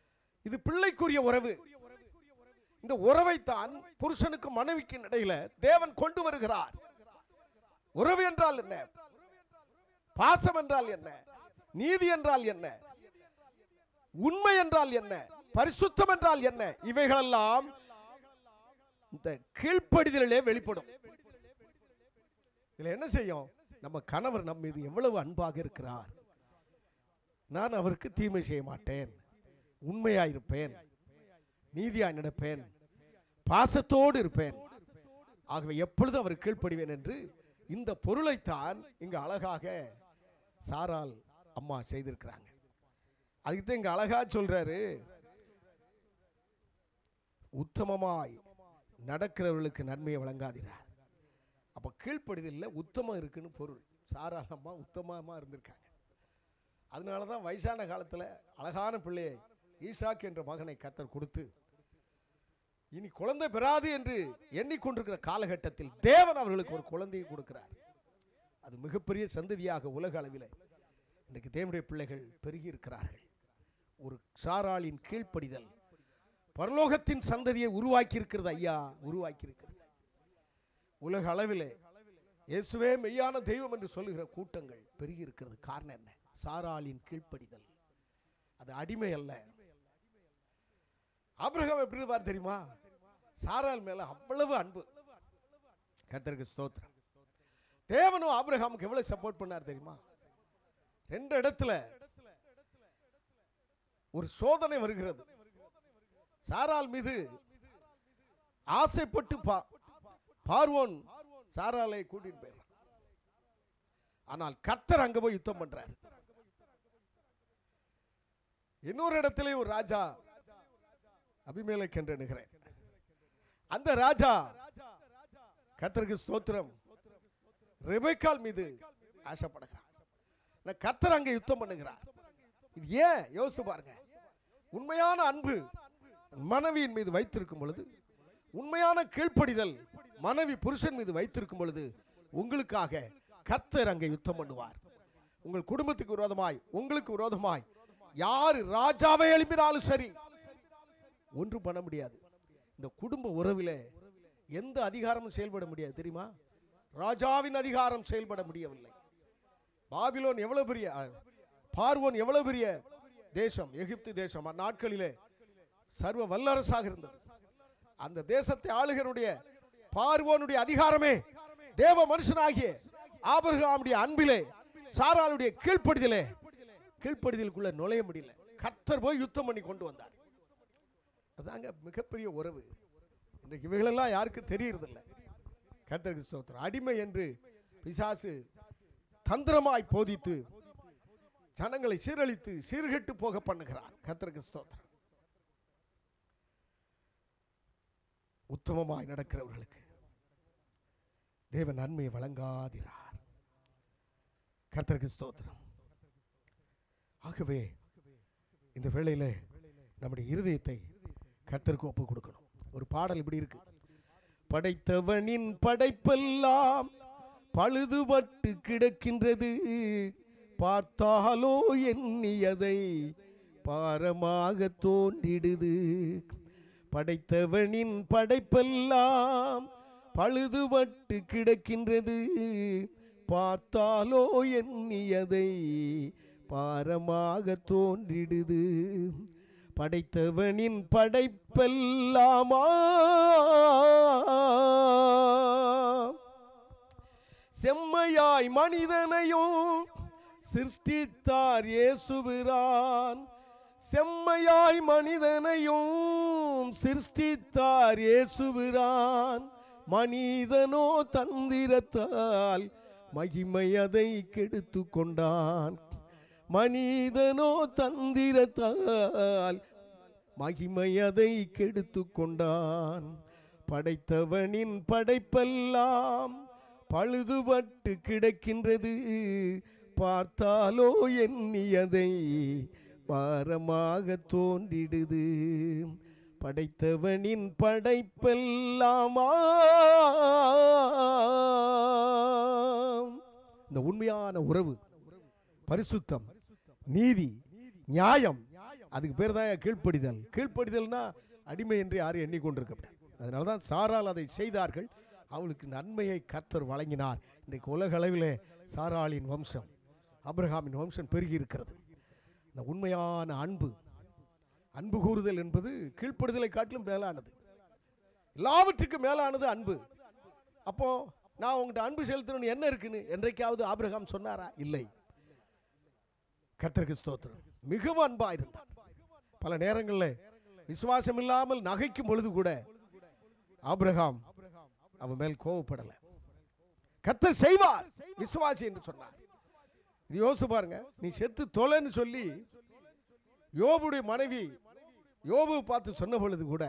இது பிள்ளைக்குரிய உறவு இந்த உறவைத்தான் புருஷனுக்கு மனைவிக்கு இடையில தேவன் கொண்டு வருகிறார் உறவு என்றால் என்ன பாசம் என்றால் என்ன நீதி என்றால் என்ன உண்மை என்றால் என்ன பரிசுத்தம் என்றால் என்ன இவைகளெல்லாம் இந்த கீழ்ப்படிதலிலே வெளிப்படும் இதுல என்ன செய்யும் நம்ம கணவர் நம் மீது எவ்வளவு அன்பாக இருக்கிறார் நான் அவருக்கு தீமை செய்ய மாட்டேன் உண்மையாயிருப்பேன் நீதியாய் நடப்பேன் பாசத்தோடு இருப்பேன் ஆகவே எப்பொழுதும் அவர் கீழ்ப்படிவேன் என்று இந்த பொருளைத்தான் இங்கு அழகாக சாரால் அம்மா செய்திருக்கிறாங்க அதுக்கு தான் இங்க அழகா சொல்றாரு உத்தமமாய் நடக்கிறவர்களுக்கு நன்மையை வழங்காதீரா அப்ப கீழ்ப்படிதல்ல உத்தமம் இருக்குன்னு பொருள் சாரால் அம்மா உத்தமமா இருந்திருக்காங்க அதனால தான் வயசான காலத்துல அழகான பிள்ளையை ஈசாக் என்ற மகனை கத்தர் கொடுத்து இனி குழந்தை பெறாது என்று எண்ணிக்கொண்டிருக்கிற காலகட்டத்தில் தேவன் அவர்களுக்கு ஒரு குழந்தையை கொடுக்கிறார் அது மிகப்பெரிய சந்ததியாக உலக அளவில் இன்றைக்கு தேவனுடைய பிள்ளைகள் பெருகி இருக்கிறார்கள் ஒரு சாராளின் கீழ்ப்படிதல் பரலோகத்தின் சந்ததியை உருவாக்கி இருக்கிறது ஐயா உருவாக்கி இருக்கிறது உலக அளவிலே இயேசுவே மெய்யான தெய்வம் என்று சொல்லுகிற கூட்டங்கள் பெருகி இருக்கிறது காரணம் என்ன சாராளின் கீழ்ப்படிதல் அது அடிமை அல்ல ஆபிரகாம் எப்படி இருப்பார் தெரியுமா சாரால் மேல அவ்வளவு அன்பு கர்த்தருக்கு ஸ்தோத்திரம் தேவனும் ஆபிரகாமுக்கு எவ்வளவு சப்போர்ட் பண்ணார் தெரியுமா ரெண்டு இடத்துல ஒரு சோதனை வருகிறது சாரால் மீது ஆசைப்பட்டு பா பார்வோன் சாராலை கூட்டிட்டு போயிடுறான் ஆனால் கர்த்தர் அங்க போய் யுத்தம் பண்றார் இன்னொரு இடத்திலே ஒரு ராஜா அபிமேலக் என்று எண்ணுகிறேன் அந்த ராஜா கர்த்தருக்கு ஸ்தோத்திரம் ரெபேக்கால் மீது ஆசைப்படுகிறார் நான் கர்த்தர் அங்கே யுத்தம் பண்ணுகிறார் இது ஏன் யோசித்து பாருங்க உண்மையான அன்பு மனைவியின் மீது வைத்திருக்கும் பொழுது உண்மையான கீழ்ப்படிதல் மனைவி புருஷன் மீது வைத்திருக்கும் பொழுது உங்களுக்காக கர்த்தர் அங்கே யுத்தம் பண்ணுவார் உங்கள் குடும்பத்துக்கு விரோதமாய் உங்களுக்கு விரோதமாய் யார் ராஜாவை எழுப்பினாலும் சரி ஒன்றும் பண்ண முடியாது இந்த குடும்ப உறவிலே எந்த அதிகாரமும் செயல்பட முடியாது தெரியுமா ராஜாவின் அதிகாரம் செயல்பட முடியவில்லை பாபிலோன் எவ்வளவு பெரிய அஹ், பார்வோன் எவ்வளவு பெரிய தேசம் எகிப்து தேசம் அந்நாட்களிலே சர்வ வல்லரசாக இருந்தது அந்த தேசத்தை ஆளுகிறனுடைய பார்வோனுடைய அதிகாரமே தேவ மனுஷனாகிய ஆபிரகாமுடைய அன்பிலே சாராளுடைய கீழ்ப்படிதலே கீழ்ப்படிதலுக்குள்ள நுழைய முடியல கர்த்தர் போய் யுத்தம் பண்ணி கொண்டு வந்தார் அதாங்க மிகப்பெரிய உறவு இன்றைக்கு இவைகளெல்லாம் யாருக்கும் தெரியறதில்ல கர்த்தருக்கு ஸ்தோத்திரம் அடிமை என்று பிசாசு தந்திரமாய் போதித்து ஜனங்களை சீரழித்து சீர்கெட்டு போக பண்ணுகிறான் கர்த்தருக்கு ஸ்தோத்திரம் உத்தமமாய் நடக்கிறவர்களுக்கு தேவன் நன்மையை வழங்காதிரார் கர்த்தருக்கு ஸ்தோத்திரம் ஆகவே இந்த வேளையில நம்முடைய இருதயத்தை கர்த்தருக்கு ஒப்பு கொடுக்கணும் ஒரு பாடல் இப்படி இருக்கு படைத்தவனின் படைப்பெல்லாம் பழுதுபட்டு கிடக்கின்றது பார்த்தாலோ எண்ணியதை பாரமாக தோன்றிடுது படைத்தவனின் படைப்பெல்லாம் பழுதுபட்டு கிடக்கின்றது பார்த்தாலோ எண்ணியதை பாரமாக தோன்றிடுது படைத்தவனின் படைப்பெல்லாமா செம்மையாய் மனிதனையும் சிருஷ்டித்தார் இயேசுபிரான் செம்மையாய் மனிதனையும் சிருஷ்டித்தார் இயேசுபிரான் மனிதனோ தந்திரத்தால் மகிமை அதை கெடுத்து கொண்டான் மனிதனோ தந்திரத்தால் மகிமை அதை கெடுத்து கொண்டான் படைத்தவனின் படைப்பெல்லாம் பழுதுபட்டு கிடக்கின்றது பார்த்தாலோ எண்ணியதை பாரமாக தோன்றிடுது படைத்தவனின் படைப்பெல்லாமா இந்த உண்மையான உறவு பரிசுத்தம் நீதி நியாயம் அதுக்கு பேர் தான் கீழ்ப்படிதல் கீழ்ப்படிதல்னா அடிமை என்று யாரும் எண்ணிக்கொண்டிருக்க அதனால தான் சாரால் அதை செய்தார்கள் அவளுக்கு நன்மையை கர்த்தர் வழங்கினார் இன்றைக்கு உலக அளவிலே சாராளின் வம்சம் அப்ரஹாமின் வம்சம் பெருகி இருக்கிறது இந்த உண்மையான அன்பு அன்பு கூறுதல் என்பது கீழ்ப்படுதலை காட்டிலும் மேலானது எல்லாவற்றுக்கும் மேலானது அன்பு அப்போ நான் உங்கள்கிட்ட அன்பு செலுத்தணும்னு என்ன இருக்குன்னு என்றைக்காவது ஆபிரகாம் சொன்னாரா இல்லை கர்த்தருக்கு ஸ்தோத்திரம் மிகவும் அன்பா இருந்தார் பல நேரங்களில் விசுவாசம் இல்லாமல் நகைக்கும் பொழுது கூட ஆபிரகாம் அவன் மேல் கோவப்படல கர்த்தர் செய்வார் விசுவாசி என்று சொன்னார் இது யோசிச்சு பாருங்க நீ செத்து தொலைன்னு சொல்லி யோபுடைய மனைவி யோபு பார்த்து சொன்ன பொழுது கூட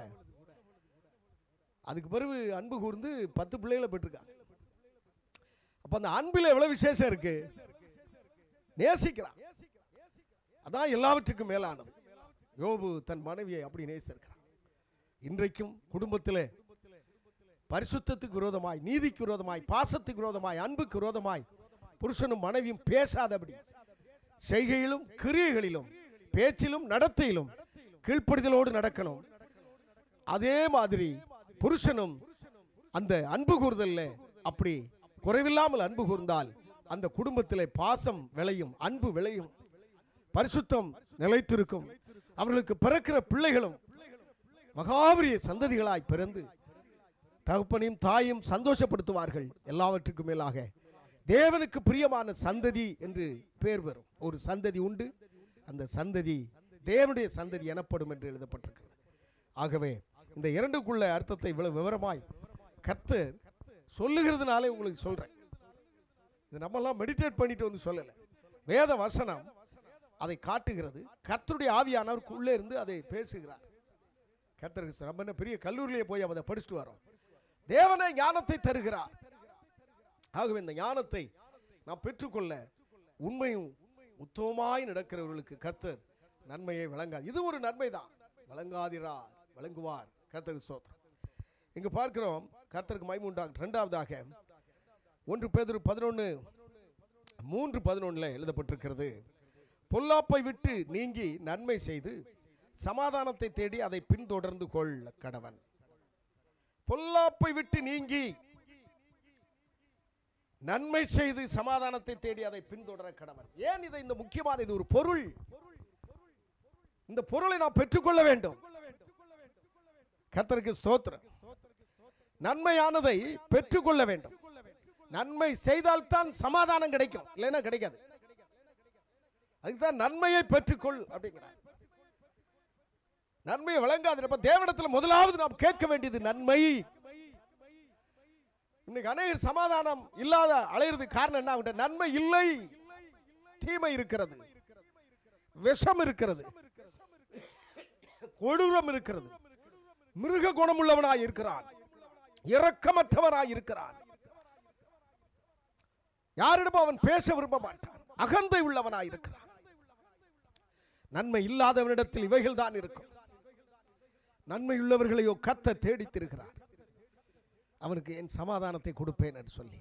அதுக்கு பிறகு அன்பு கூர்ந்து பத்து பிள்ளைகளை பெற்றிருக்காங்க அப்ப அந்த அன்பில் எவ்வளவு விசேஷம் இருக்கு நேசிக்கிறான் அதான் எல்லாவற்றுக்கும் மேலானது யோபு தன் மனைவியை அப்படி நேசித்திருக்கிறான் இன்றைக்கும் குடும்பத்திலே பரிசுத்தத்துக்கு விரோதமாய் நீதிக்கு விரோதமாய் பாசத்துக்கு விரோதமாய் அன்புக்கு விரோதமாய் புருஷனும் மனைவியும் பேசாதபடி செய்கையிலும் கிரியைகளிலும் பேச்சிலும் நடத்தையிலும் கீழ்ப்படிதலோடு நடக்கணும் அதே மாதிரி புருஷனும் அந்த அன்பு கூறுதல்ல அப்படி குறைவில்லாமல் அன்பு கூர்ந்தால் அந்த குடும்பத்திலே பாசம் விளையும் அன்பு விளையும் பரிசுத்தம் நிலைத்திருக்கும் அவர்களுக்கு பிறக்கிற பிள்ளைகளும் மகாபரிய சந்ததிகளாய் பிறந்து தகப்பனையும் தாயும் சந்தோஷப்படுத்துவார்கள் எல்லாவற்றுக்கும் மேலாக தேவனுக்கு பிரியமான சந்ததி என்று பேர் பெறும் ஒரு சந்ததி உண்டு அந்த சந்ததி தேவனுடைய சந்ததி எனப்படும் என்று எழுதப்பட்டிருக்கிறது ஆகவே இந்த இரண்டுக்குள்ள அர்த்தத்தை இவ்வளவு விவரமாய் கர்த்தர் சொல்லுகிறதுனாலே உங்களுக்கு சொல்றேன் இது நம்மெல்லாம் மெடிடேட் பண்ணிட்டு வந்து சொல்லலை வேத வசனம் அதை காட்டுகிறது கர்த்தருடைய ஆவியானவருக்கு உள்ளே இருந்து அதை பேசுகிறார் கர்த்தருக்கு நம்ம என்ன பெரிய கல்லூரியிலே போய் அதை படிச்சுட்டு வரோம் தேவனே ஞானத்தை தருகிறார் ஆகவே இந்த ஞானத்தை நாம் பெற்றுக்கொள்ள உண்மையும் உத்தமமாய் நடக்கிறவர்களுக்கு கர்த்தர் நன்மையை வழங்காது இது ஒரு நன்மை தான் வழங்காதிரார் வழங்குவார் கர்த்தர் சோத்திரம் இங்கு பார்க்கிறோம் கர்த்தருக்கு மைமு உண்டாகும் இரண்டாவதாக ஒன்று பேதர் பதினொன்று மூன்று பதினொன்றில் எழுதப்பட்டிருக்கிறது பொல்லாப்பை விட்டு நீங்கி நன்மை செய்து சமாதானத்தை தேடி அதை பின்தொடர்ந்து கொள் கடவன் பொல்லாப்பை விட்டு நீங்கி நன்மை செய்து சமாதானத்தை தேடி அதை பின்தொடர கடவன் ஏன் இதை இந்த முக்கியமான இது ஒரு பொருள் இந்த பொருளை நாம் பெற்றுக்கொள்ள வேண்டும் கர்த்தருக்கு ஸ்தோத்திரம் நன்மையானதை பெற்றுக்கொள்ள வேண்டும் நன்மை செய்தால்தான் சமாதானம் கிடைக்கும் இல்லைன்னா கிடைக்காது அதுக்குதான் நன்மையை பெற்றுக்கொள் அப்படிங்கிறார் நன்மையை வழங்காது தேவனத்தில் முதலாவது நாம் கேட்க வேண்டியது நன்மை இன்னைக்கு அநேகர் சமாதானம் இல்லாத அலையிறது காரணம் என்ன அவன்கிட்ட நன்மை இல்லை தீமை இருக்கிறது விஷம் இருக்கிறது கொடூரம் இருக்கிறது மிருக குணமுள்ளவனாய் இருக்கிறான் இரக்கமற்றவனாய் இருக்கிறான் யாரிடமும் அவன் பேச விரும்ப மாட்டான் அகந்தை உள்ளவனாய் இருக்கிறான் நன்மை இல்லாதவனிடத்தில் இவைகள் தான் இருக்கும் நன்மை உள்ளவர்களையோ கத்த தேடித் திருகிறார் அவனுக்கு என் சமாதானத்தை கொடுப்பேன் என்று சொல்லி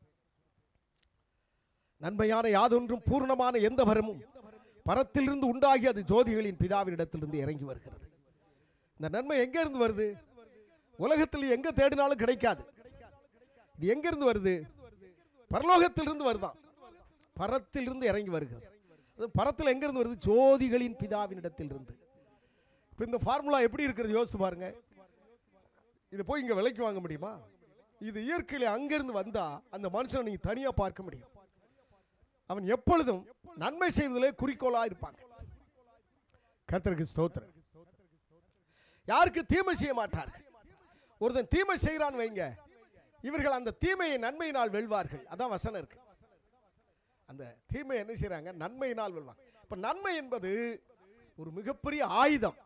நன்மையான யாதொன்றும் பூர்ணமான எந்த வரமும் பரத்திலிருந்து உண்டாகி அது ஜோதிகளின் பிதாவினிடத்திலிருந்து இறங்கி வருகிறது இந்த நன்மை எங்க இருந்து வருது உலகத்தில் எங்க தேடினாலும் கிடைக்காது இது எங்க இருந்து வருது பரலோகத்திலிருந்து வருதான் பரத்திலிருந்து இறங்கி வருகிறது அது பரத்தில் எங்க இருந்து வருது ஜோதிகளின் பிதாவினிடத்திலிருந்து இப்போ இந்த ஃபார்முலா எப்படி இருக்கிறது யோசித்து பாருங்க இது போய் இங்க விலைக்கு வாங்க முடியுமா இது இயற்கையில அங்கிருந்து வந்தா அந்த மனுஷனை நீங்க தனியா பார்க்க முடியும் அவன் எப்பொழுதும் நன்மை செய்வதிலே குறிக்கோளா இருப்பாங்க கர்த்தருக்கு ஸ்தோத்திரம் யாருக்கு தீமை செய்ய மாட்டார்கள் ஒருத்தன் தீமை செய்கிறான் வைங்க இவர்கள் அந்த தீமையை நன்மையினால் வெல்வார்கள் அதான் வசனம் இருக்கு அந்த தீமை என்ன செய்றாங்க நன்மையினால் வெல்வாங்க இப்ப நன்மை என்பது ஒரு மிகப்பெரிய ஆயுதம்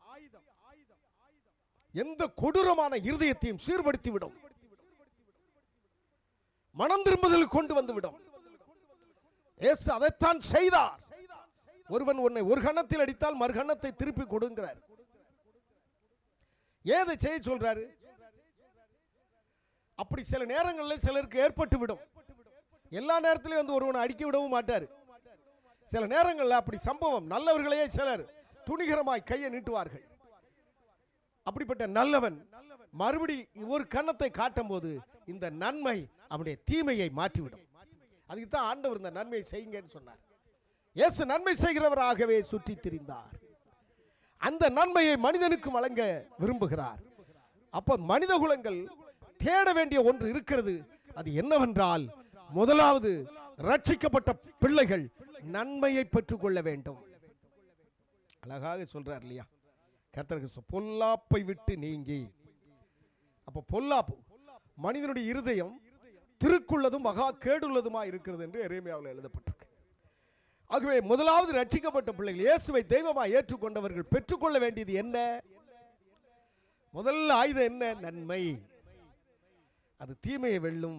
எந்த கொடூரமான இருதயத்தையும் சீர்படுத்தி விடும் மனம் திரும்புதல் கொண்டு வந்து விடும் இயேசு அதைத்தான் செய்தார் ஒருவன் உன்னை ஒரு கணத்தில் அடித்தால் மறு கணத்தை திருப்பி கொடுங்கிறார் ஏதை செய்ய சொல்றாரு அப்படி சில நேரங்களில் சிலருக்கு ஏற்பட்டு விடும் எல்லா நேரத்திலையும் வந்து ஒருவனை அடிக்க விடவும் மாட்டார் சில நேரங்களில் அப்படி சம்பவம் நல்லவர்களையே சிலர் துணிகரமாய் கையை நீட்டுவார்கள் அப்படிப்பட்ட நல்லவன் மறுபடி ஒரு கன்னத்தை காட்டும் போது இந்த நன்மை அவனுடைய தீமையை மாற்றிவிடும் அதுக்கு தான் ஆண்டவர் இந்த நன்மையை செய்யுங்கன்னு சொன்னார் இயேசு நன்மை செய்கிறவராகவே சுற்றி திரிந்தார் அந்த நன்மையை மனிதனுக்கு வழங்க விரும்புகிறார் அப்ப மனித குலங்கள் தேட வேண்டிய ஒன்று இருக்கிறது அது என்னவென்றால் முதலாவது ரட்சிக்கப்பட்ட பிள்ளைகள் நன்மையை பெற்றுக்கொள்ள வேண்டும் அழகாக சொல்றார் இல்லையா கர்த்தருக்கு சொ- பொல்லாப்பை விட்டு நீங்கி அப்ப பொல்லாப்பு மனிதனுடைய இருதயம் திருக்குள்ளதும் மகா கேடுள்ளதுமா இருக்கிறது என்று எரேமியாவில் எழுதப்பட்டிருக்கு ஆகவே முதலாவது ரட்சிக்கப்பட்ட பிள்ளைகள் இயேசுவை தெய்வமாக ஏற்றுக்கொண்டவர்கள் பெற்றுக்கொள்ள வேண்டியது என்ன முதல் ஆயுதம் என்ன நன்மை அது தீமையை வெல்லும்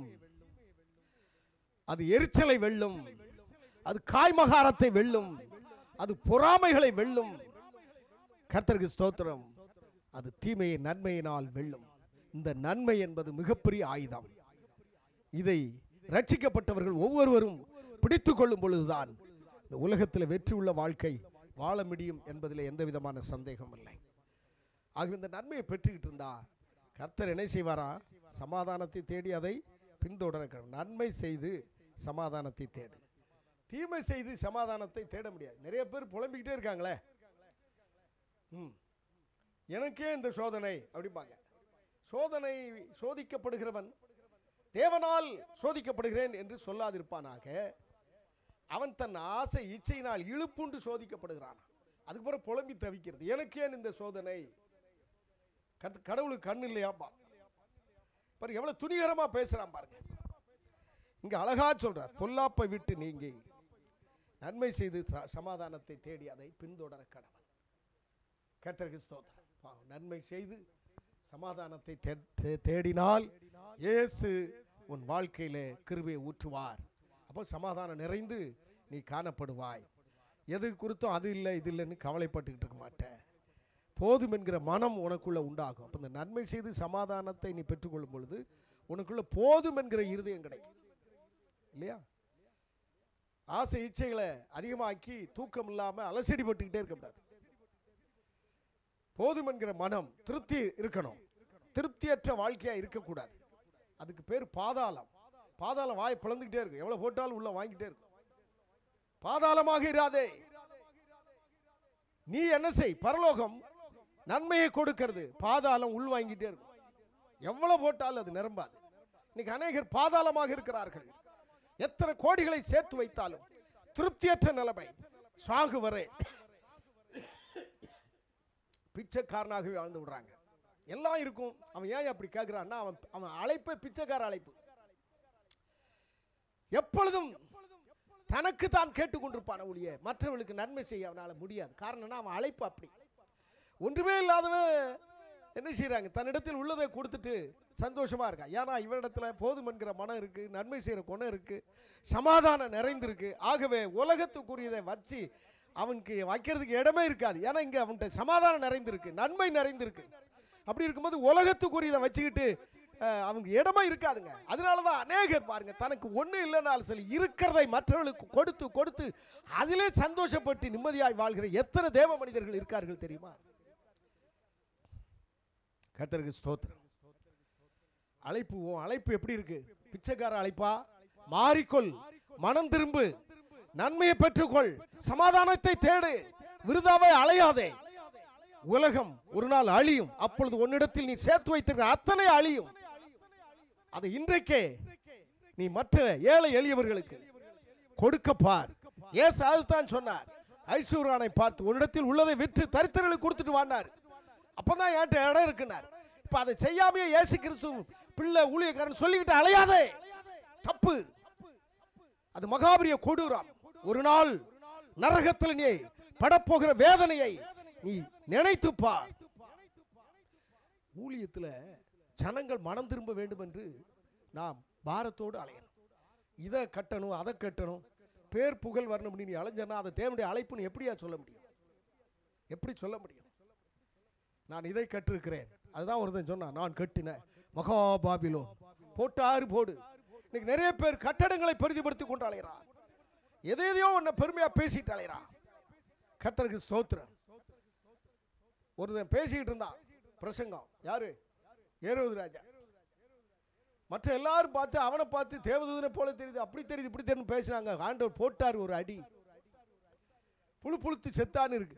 அது எரிச்சலை வெல்லும் அது காய்மகாரத்தை வெல்லும் அது பொறாமைகளை வெல்லும் கர்த்தருக்கு ஸ்தோத்திரம் அது தீமையை நன்மையினால் வெல்லும் இந்த நன்மை என்பது மிகப்பெரிய ஆயுதம் இதை ரட்சிக்கப்பட்டவர்கள் ஒவ்வொருவரும் பிடித்து கொள்ளும் பொழுதுதான் இந்த உலகத்தில் வெற்றி உள்ள வாழ்க்கை வாழ முடியும் என்பதில் எந்த விதமான சந்தேகம் இல்லை ஆகவே இந்த நன்மையை பெற்றுக்கிட்டு இருந்தா கர்த்தர் என்ன செய்வாரா சமாதானத்தை தேடி அதை பின்தொடர நன்மை செய்து சமாதானத்தை தேடு தீமை செய்து சமாதானத்தை தேட முடியாது நிறைய பேர் புலம்பிக்கிட்டே இருக்காங்களே ம் எனக்கே இந்த சோதனை அப்படிம்பாங்க சோதனை சோதிக்கப்படுகிறவன் தேவனால் சோதிக்கப்படுகிறேன் என்று சொல்லாதிருப்பானாக அவன் தன் ஆசை இச்சையினால் இழுப்புண்டு சோதிக்கப்படுகிறான் அதுக்கு பிறகு புலம்பி தவிக்கிறது எனக்கு ஏன் இந்த சோதனை கர்த்த- கடவுளுக்கு கண் இல்லையாப்பா பாரு எவ்வளவு துணிகரமா பேசுறான் பாருங்க இங்க அழகா சொல்றார் பொல்லாப்பை விட்டு நீங்கி நன்மை செய்து ச- சமாதானத்தை தேடி அதை பின்தொடர கடவன் கர்த்தருக்கு ஸ்தோத்திரம் பாவம், நன்மை செய்து சமாதானத்தை தே- தே- தேடினால் இயேசு உன் வாழ்க்கையிலே கிருபையை ஊற்றுவார் அப்போ சமாதானம் நிறைந்து நீ காணப்படுவாய் எது குறித்தும் அது இல்லை இது இல்லைன்னு கவலைப்பட்டுக்கிட்டு இருக்க மாட்டேன் போதும் என்கிற மனம் உனக்குள்ள உண்டாகும் அப்போ இந்த நன்மை செய்து சமாதானத்தை நீ பெற்றுக்கொள்ளும் பொழுது உனக்குள்ள போதும் என்கிற இருதயம் கிடைக்கும் இல்லையா ஆசை இச்சைகளை அதிகமாக்கி தூக்கம் இல்லாம அலசடி போட்டுக்கிட்டே இருக்க கூடாது போதும் என்கிற மனம் திருப்தி இருக்கணும் திருப்தியற்ற வாழ்க்கையா இருக்கக்கூடாது அதுக்கு பேர் பாதாளம் பாதாளம் வாய் பிளந்துக்கிட்டே இருக்கும் எவ்வளவு போட்டாலும் உள்ள வாங்கிட்டே இருக்கும் பாதாளமாக இராதே நீ என்ன செய் பரலோகம் நன்மையை கொடுக்கிறது பாதாளம் உள் வாங்கிட்டே இருக்கும் எவ்வளவு போட்டாலும் அது நிரம்பாது இன்னைக்கு அநேகர் பாதாளமாக இருக்கிறார்கள் எத்தனை கோடிகளை சேர்த்து வைத்தாலும் திருப்தியற்ற நிலைமை சாகு வரை பிச்சைக்காரனாகவே வாழ்ந்து விடுறாங்க எல்லாம் இருக்கும் அவன் ஏன் அப்படி கேட்கிறான்னா அவன் அவன் அழைப்பே பிச்சைக்கார அழைப்பு எப்பொழுதும் தனக்கு தான் கேட்டுக்கொண்டிருப்பான ஒழிய மற்றவர்களுக்கு நன்மை செய்ய அவனால முடியாது காரணம்னா அவன் அழைப்பு அப்படி ஒன்றுமே இல்லாதவன் என்ன செய்றாங்க தன்னிடத்தில் உள்ளதை கொடுத்துட்டு சந்தோஷமா இருக்கான் ஏன்னா இவனிடத்துல போதும் என்கிற மனம் இருக்கு நன்மை செய்யற குணம் இருக்கு சமாதானம் நிறைந்திருக்கு ஆகவே உலகத்துக்குரியதை வச்சு அவனுக்கு வைக்கிறதுக்கு இடமே இருக்காது ஏன்னா இங்க அவன்கிட்ட சமாதானம் நிறைந்திருக்கு நன்மை நிறைந்திருக்கு அப்படி இருக்கும்போது உலகத்துக்குரியதை வச்சுக்கிட்டு அஹ், அவனுக்கு இடமே இருக்காதுங்க அதனால தான் அநேகர் பாருங்க தனக்கு ஒன்றும் இல்லைனாலும் சரி இருக்கிறதை மற்றவர்களுக்கு கொடுத்து கொடுத்து அதிலே சந்தோஷப்பட்டு நிம்மதியாய் வாழ்கிற எத்தனை தேவ மனிதர்கள் இருக்கார்கள் தெரியுமா கர்த்தருக்கு ஸ்தோத்திரம் அழைப்பு உன் அழைப்பு எப்படி இருக்கு பிச்சைக்கார அழைப்பா மாறிக்கொள் மனம் திரும்பு நன்மையை பெற்றுக்கொள் சமாதானத்தை தேடு விருதாவை அலையாதே உலகம் ஒரு நாள் அழியும் அப்பொழுது உன்னிடத்தில் நீ சேர்த்து வைத்திருக்கிற அத்தனை அழியும் அதை இன்றைக்கே நீ மற்ற ஏழை எளியவர்களுக்கு கொடுக்க பார் ஏசு அதுதான் சொன்னார் ஐஸ்வர்யானை பார்த்து உன்னிடத்தில் உள்ளதை விற்று தரித்திரர்களுக்கு கொடுத்துட்டு வானார் அப்பதான் என்கிட்ட இடம் இருக்குனார் இப்ப அதை செய்யாமையே இயேசு கிறிஸ்து பிள்ளை ஊழியக்காரன் சொல்லிக்கிட்டு அலையாதே தப்பு அது மகாபரிய கொடூரம் ஒரு நாள் நரகத்தில் நீ படப்போகிற வேதனையை நீ நினைத்து பார் ஊழியத்துல ஜனங்கள் மனம் திரும்ப வேண்டும் என்று நாம் பாரத்தோடு அலையணும் இதை கட்டணும் அதை கட்டணும் பேர் புகழ் வரணும் நீ அலைஞ்சனா அதை தேவனுடைய அழைப்புன்னு எப்படியா சொல்ல முடியும் எப்படி சொல்ல முடியும் நான் இதை கற்றிருக்கிறேன் அதுதான் ஒருத்தன் சொன்னான் நான் கட்டின மகாபாபிலோன் போட்டாரு போடு இன்னைக்கு நிறைய பேர் கட்டடங்களை பெரிதிப்படுத்தி கொண்டு அலைகிறான் எதை எதையோ ஒன்ன பெருமையா பேசிட்டு அலைகிறான் கர்த்தருக்கு ஸ்தோத்திரம் ஒருத்தன் பேசிக்கிட்டு இருந்தான் பிரசங்கம் யாரு ஏரோது ராஜா மற்ற எல்லாரும் பார்த்து அவனை பார்த்து தேவதூதனை போல தெரியுது அப்படி தெரியுது இப்படி தெரியுது பேசினாங்க ஆண்டவர் போட்டார் ஒரு அடி புழு புழுத்து செத்தான்னு இருக்கு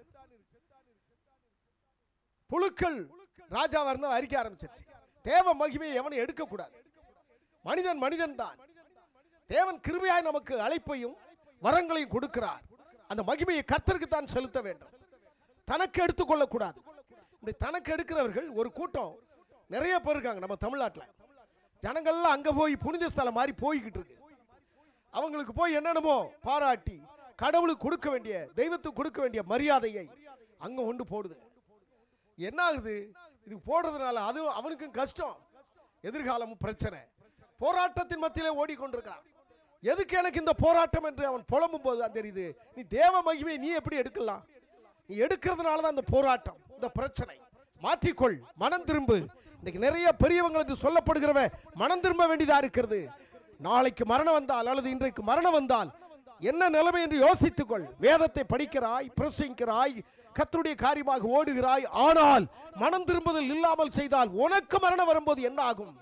புழுக்கள் ராஜாவா இருந்தால் அரிக்க ஆரம்பிச்சிருச்சு தேவ மகிமையை எவனை எடுக்கக்கூடாது மனிதன் மனிதன் தான் தேவன் கிருபையாய் நமக்கு அழைப்பையும் வரங்களையும் கொடுக்கிறார் அந்த மகிமையை கர்த்தருக்கு தான் செலுத்த வேண்டும் தனக்கு எடுத்துக்கொள்ள கூடாது இப்படி தனக்கு எடுக்கிறவர்கள் ஒரு கூட்டம் நிறைய பேர் இருக்காங்க நம்ம தமிழ்நாட்டில் ஜனங்கள்லாம் அங்க போய் புனித ஸ்தலம் மாதிரி போய்கிட்டு இருக்கு அவங்களுக்கு போய் என்னென்னமோ பாராட்டி கடவுளுக்கு கொடுக்க வேண்டிய தெய்வத்துக்கு கொடுக்க வேண்டிய மரியாதையை அங்க கொண்டு போடுது என்ன ஆகுது இது போடுறதுனால அது அவனுக்கும் கஷ்டம் எதிர்காலமும் பிரச்சனை போராட்டத்தின் மத்தியிலே ஓடிக்கொண்டிருக்கிறான் எதுக்கு எனக்கு இந்த போராட்டம் என்று அவன் புலம்பும் போது தான் தெரியுது நீ தேவ மகிமையை நீ எப்படி எடுக்கலாம் நீ எடுக்கிறதுனால தான் இந்த போராட்டம் இந்த பிரச்சனை மாற்றிக்கொள் மனம் திரும்பு இன்னைக்கு நிறைய பெரியவங்களுக்கு சொல்லப்படுகிறவ மனம் திரும்ப வேண்டியதா இருக்கிறது நாளைக்கு மரணம் வந்தால் அல்லது இன்றைக்கு மரணம் வந்தால் என்ன நிலைமை என்று யோசித்துக்கொள் வேதத்தை படிக்கிறாய் பிரசங்கிக்கிறாய் கத்தருடைய காரியமாக ஓடுகிறாய் ஆனால் மனம் திரும்புதல் இல்லாமல் செய்தால் உனக்கு மரணம் வரும்போது என்ன ஆகும்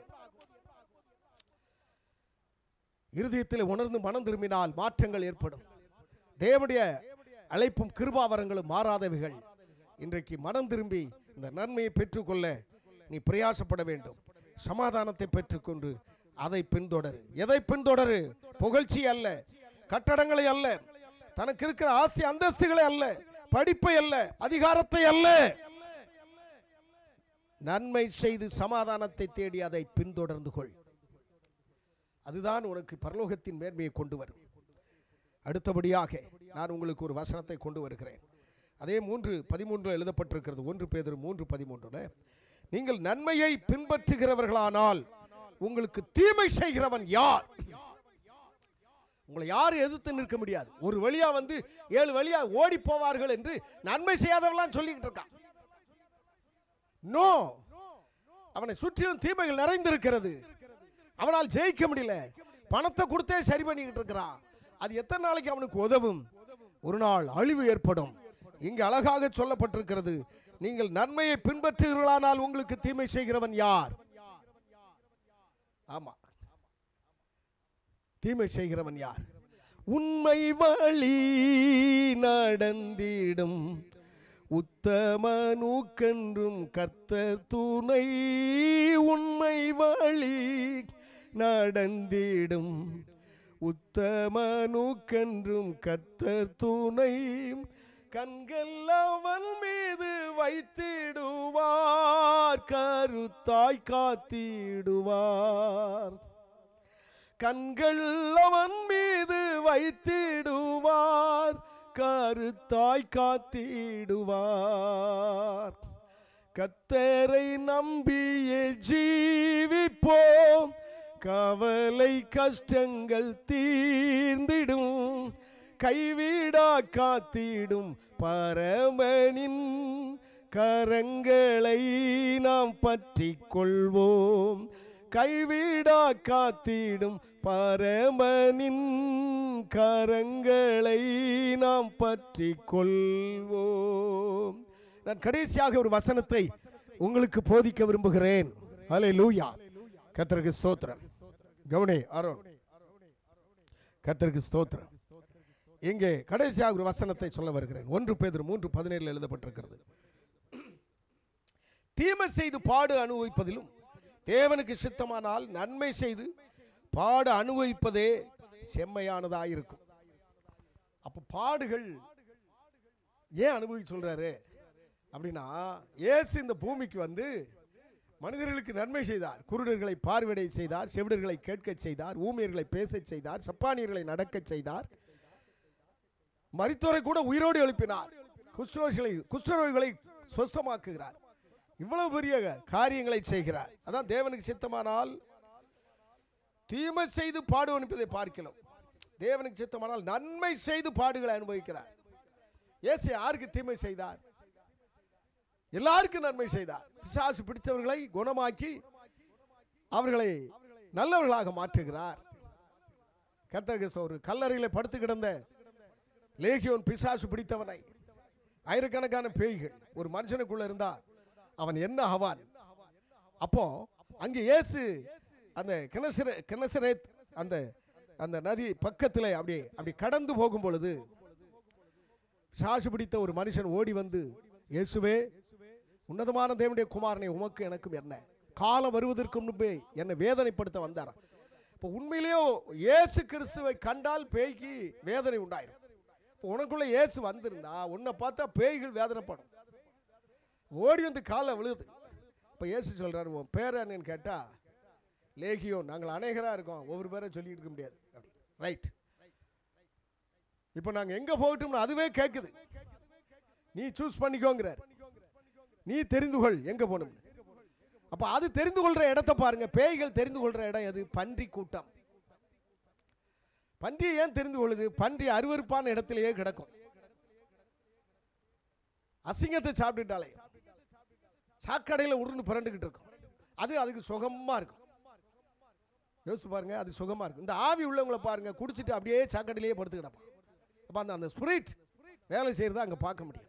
இருதயத்தில் உணர்ந்து மனம் திரும்பினால் மாற்றங்கள் ஏற்படும் தேவனுடைய அழைப்பும் கிருபாவரங்களும் மாறாதவைகள் இன்றைக்கு மனம் திரும்பி இந்த நன்மையை பெற்றுக்கொள்ள நீ பிரயாசப்பட வேண்டும் சமாதானத்தை பெற்றுக்கொண்டு அதை பின்தொடரு எதை பின்தொடரு புகழ்ச்சி அல்ல கட்டடங்களை அல்ல தனக்கு இருக்கிற ஆஸ்தி அந்தஸ்துகளை அல்ல படிப்பை அல்ல அதிகாரத்தை அல்ல நன்மை செய்து சமாதானத்தை தேடி அதை பின்தொடர்ந்து கொள் அதுதான் உனக்கு பரலோகத்தின் மேன்மையை கொண்டு வரும் அடுத்தபடியாக நான் உங்களுக்கு ஒரு வசனத்தை கொண்டு வருகிறேன் அதே மூன்று பதிமூன்று எழுதப்பட்டிருக்கிறது ஒன்று பேதர் மூன்று பதிமூன்றுல நீங்கள் நன்மையை பின்பற்றுகிறவர்களானால் உங்களுக்கு தீமை செய்கிறவன் யார் உங்களை யாரும் எதிர்த்து நிற்க முடியாது ஒரு வழியா வந்து ஏழு வழியா ஓடி போவார்கள் என்று நன்மை செய்யாதவெல்லாம் சொல்லிக்கிட்டு இருக்கான் நோ அவனை சுற்றிலும் தீமைகள் நிறைந்திருக்கிறது அவனால் ஜெயிக்க முடியல பணத்தை கொடுத்தே சரி பண்ணிக்கிட்டு இருக்கிறான் அது எத்தனை நாளைக்கு அவனுக்கு உதவும் ஒரு நாள் அழிவு ஏற்படும் இங்கு அழகாக சொல்லப்பட்டிருக்கிறது நீங்கள் நன்மையை பின்பற்றுகிறீர்களானால் உங்களுக்கு தீமை செய்கிறவன் யார் ஆமா தீமை செய்கிறவன் யார் உண்மை வழி நடந்திடும் உத்தமனுக்கென்றும் கர்த்தர் துணை உண்மை வழி நடந்திடும் உத்தமனுக்கென்றும் கர்த்தர் துணை கண்கள் அவன் மீது வைத்திடுவார் கருத்தாய் காத்திடுவார் கண்கள் அவன் மீது வைத்திடுவார் கருத்தாய் காத்திடுவார் கத்தரை நம்பியே ஜீவிப்போம் கவலை கஷ்டங்கள் தீர்ந்திடும் கைவிடா காத்திடும் பரமனின் கரங்களை நாம் பற்றி கொள்வோம் கைவிடா காத்திடும் பரமனின் கரங்களை நாம் பற்றி கொள்வோம் நான் கடைசியாக ஒரு வசனத்தை உங்களுக்கு போதிக்க விரும்புகிறேன் ஹலே லூயா கத்தருக்கு ஸ்தோத்திரம் கவுனே அருண் கத்தருக்கு ஸ்தோத்திரம் இங்கே கடைசியாக ஒரு வசனத்தை சொல்ல வருகிறேன் ஒன்று பேதர் மூன்று பதினேழில் எழுதப்பட்டிருக்கிறது தீமை செய்து பாடு அனுபவிப்பதிலும் தேவனுக்கு சித்தமானால் நன்மை செய்து பாடு அனுபவிப்பதே செம்மையானதாயிருக்கும் அப்ப பாடுகள் ஏன் அனுபவிக்க சொல்றாரு அப்படின்னா இயேசு இந்த பூமிக்கு வந்து மனிதர்களுக்கு நன்மை செய்தார் குருடர்களை பார்வையடை செய்தார் செவிடர்களை கேட்கச் செய்தார் ஊமியர்களை பேசச் செய்தார் சப்பானியர்களை நடக்கச் செய்தார் மரித்தோரை கூட உயிரோடு எழுப்பினார் குஷ்டரோகிகளை குஷ்டரோகிகளை சொஸ்தமாக்குகிறார் இவ்வளவு பெரிய காரியங்களை செய்கிறார் அதான் தேவனுக்கு சித்தமானால் தீமை செய்து பாடு அனுப்பதை பார்க்கலாம் தேவனுக்கு சித்தமானால் நன்மை செய்து பாடுகளை அனுபவிக்கிறார் இயேசு யாருக்கு தீமை செய்தார் எல்லாருக்கும் நன்மை செய்தார் பிசாசு பிடித்தவர்களை குணமாக்கி அவர்களை நல்லவர்களாக மாற்றுகிறார் கர்த்தருக்கு ஒரு கல்லறையில படுத்து கிடந்த லேகியோன் பிசாசு பிடித்தவனை ஆயிரக்கணக்கான பேய்கள் ஒரு மனுஷனுக்குள்ள இருந்தா அவன் என்ன ஆவான் அப்போ அங்கே இயேசு அந்த கிணசரே கிணசரேத் அந்த அந்த நதி பக்கத்தில் அப்படி அப்படி கடந்து போகும் பொழுது சாசு பிடித்த ஒரு மனுஷன் ஓடி வந்து இயேசுவே உன்னதமான தேவனுடைய குமாரனை உமக்கு எனக்கும் என்ன காலம் வருவதற்கு முன்பே என்னை வேதனைப்படுத்த வந்தாராம் இப்போ உண்மையிலேயோ இயேசு கிறிஸ்துவை கண்டால் பேய்க்கு வேதனை உண்டாயிரும் இப்போ உனக்குள்ள இயேசு வந்திருந்தா உன்னை பார்த்தா பேய்கள் வேதனைப்படும் ஓடி வந்து காலை விழுது இப்போ இயேசு சொல்றாரு உன் பேர் என்னன்னு கேட்டா லேகியோ நாங்கள் அநேகராக இருக்கோம் ஒவ்வொரு பேரை சொல்லிட்டு இருக்க முடியாது அப்படி ரைட் இப்போ நாங்கள் எங்கே போகட்டும்னு அதுவே கேட்குது நீ சூஸ் பண்ணிக்கோங்கிறார் நீ தெரிந்து கொள் எங்கே போகணும் அப்போ அது தெரிந்து கொள்ற இடத்த பாருங்க பேய்கள் தெரிந்து கொள்ற இடம் எது பன்றி கூட்டம் பன்றியை ஏன் தெரிந்து கொள்ளுது பன்றி அருவருப்பான இடத்திலேயே கிடக்கும் அசிங்கத்தை சாப்பிட்டுட்டாலே சாக்கடையில் உருண்டு புரண்டுகிட்டு இருக்கும் அது அதுக்கு சுகமா இருக்கும் யோசிச்சு பாருங்க அது சுகமா இருக்கும் இந்த ஆவி உள்ளவங்கள பாருங்க குடிச்சிட்டு அப்படியே சாக்கடையிலேயே படுத்து கிடப்பான் அப்ப அந்த அந்த ஸ்பிரிட் வேலை செய்யறத அங்க பார்க்க முடியும்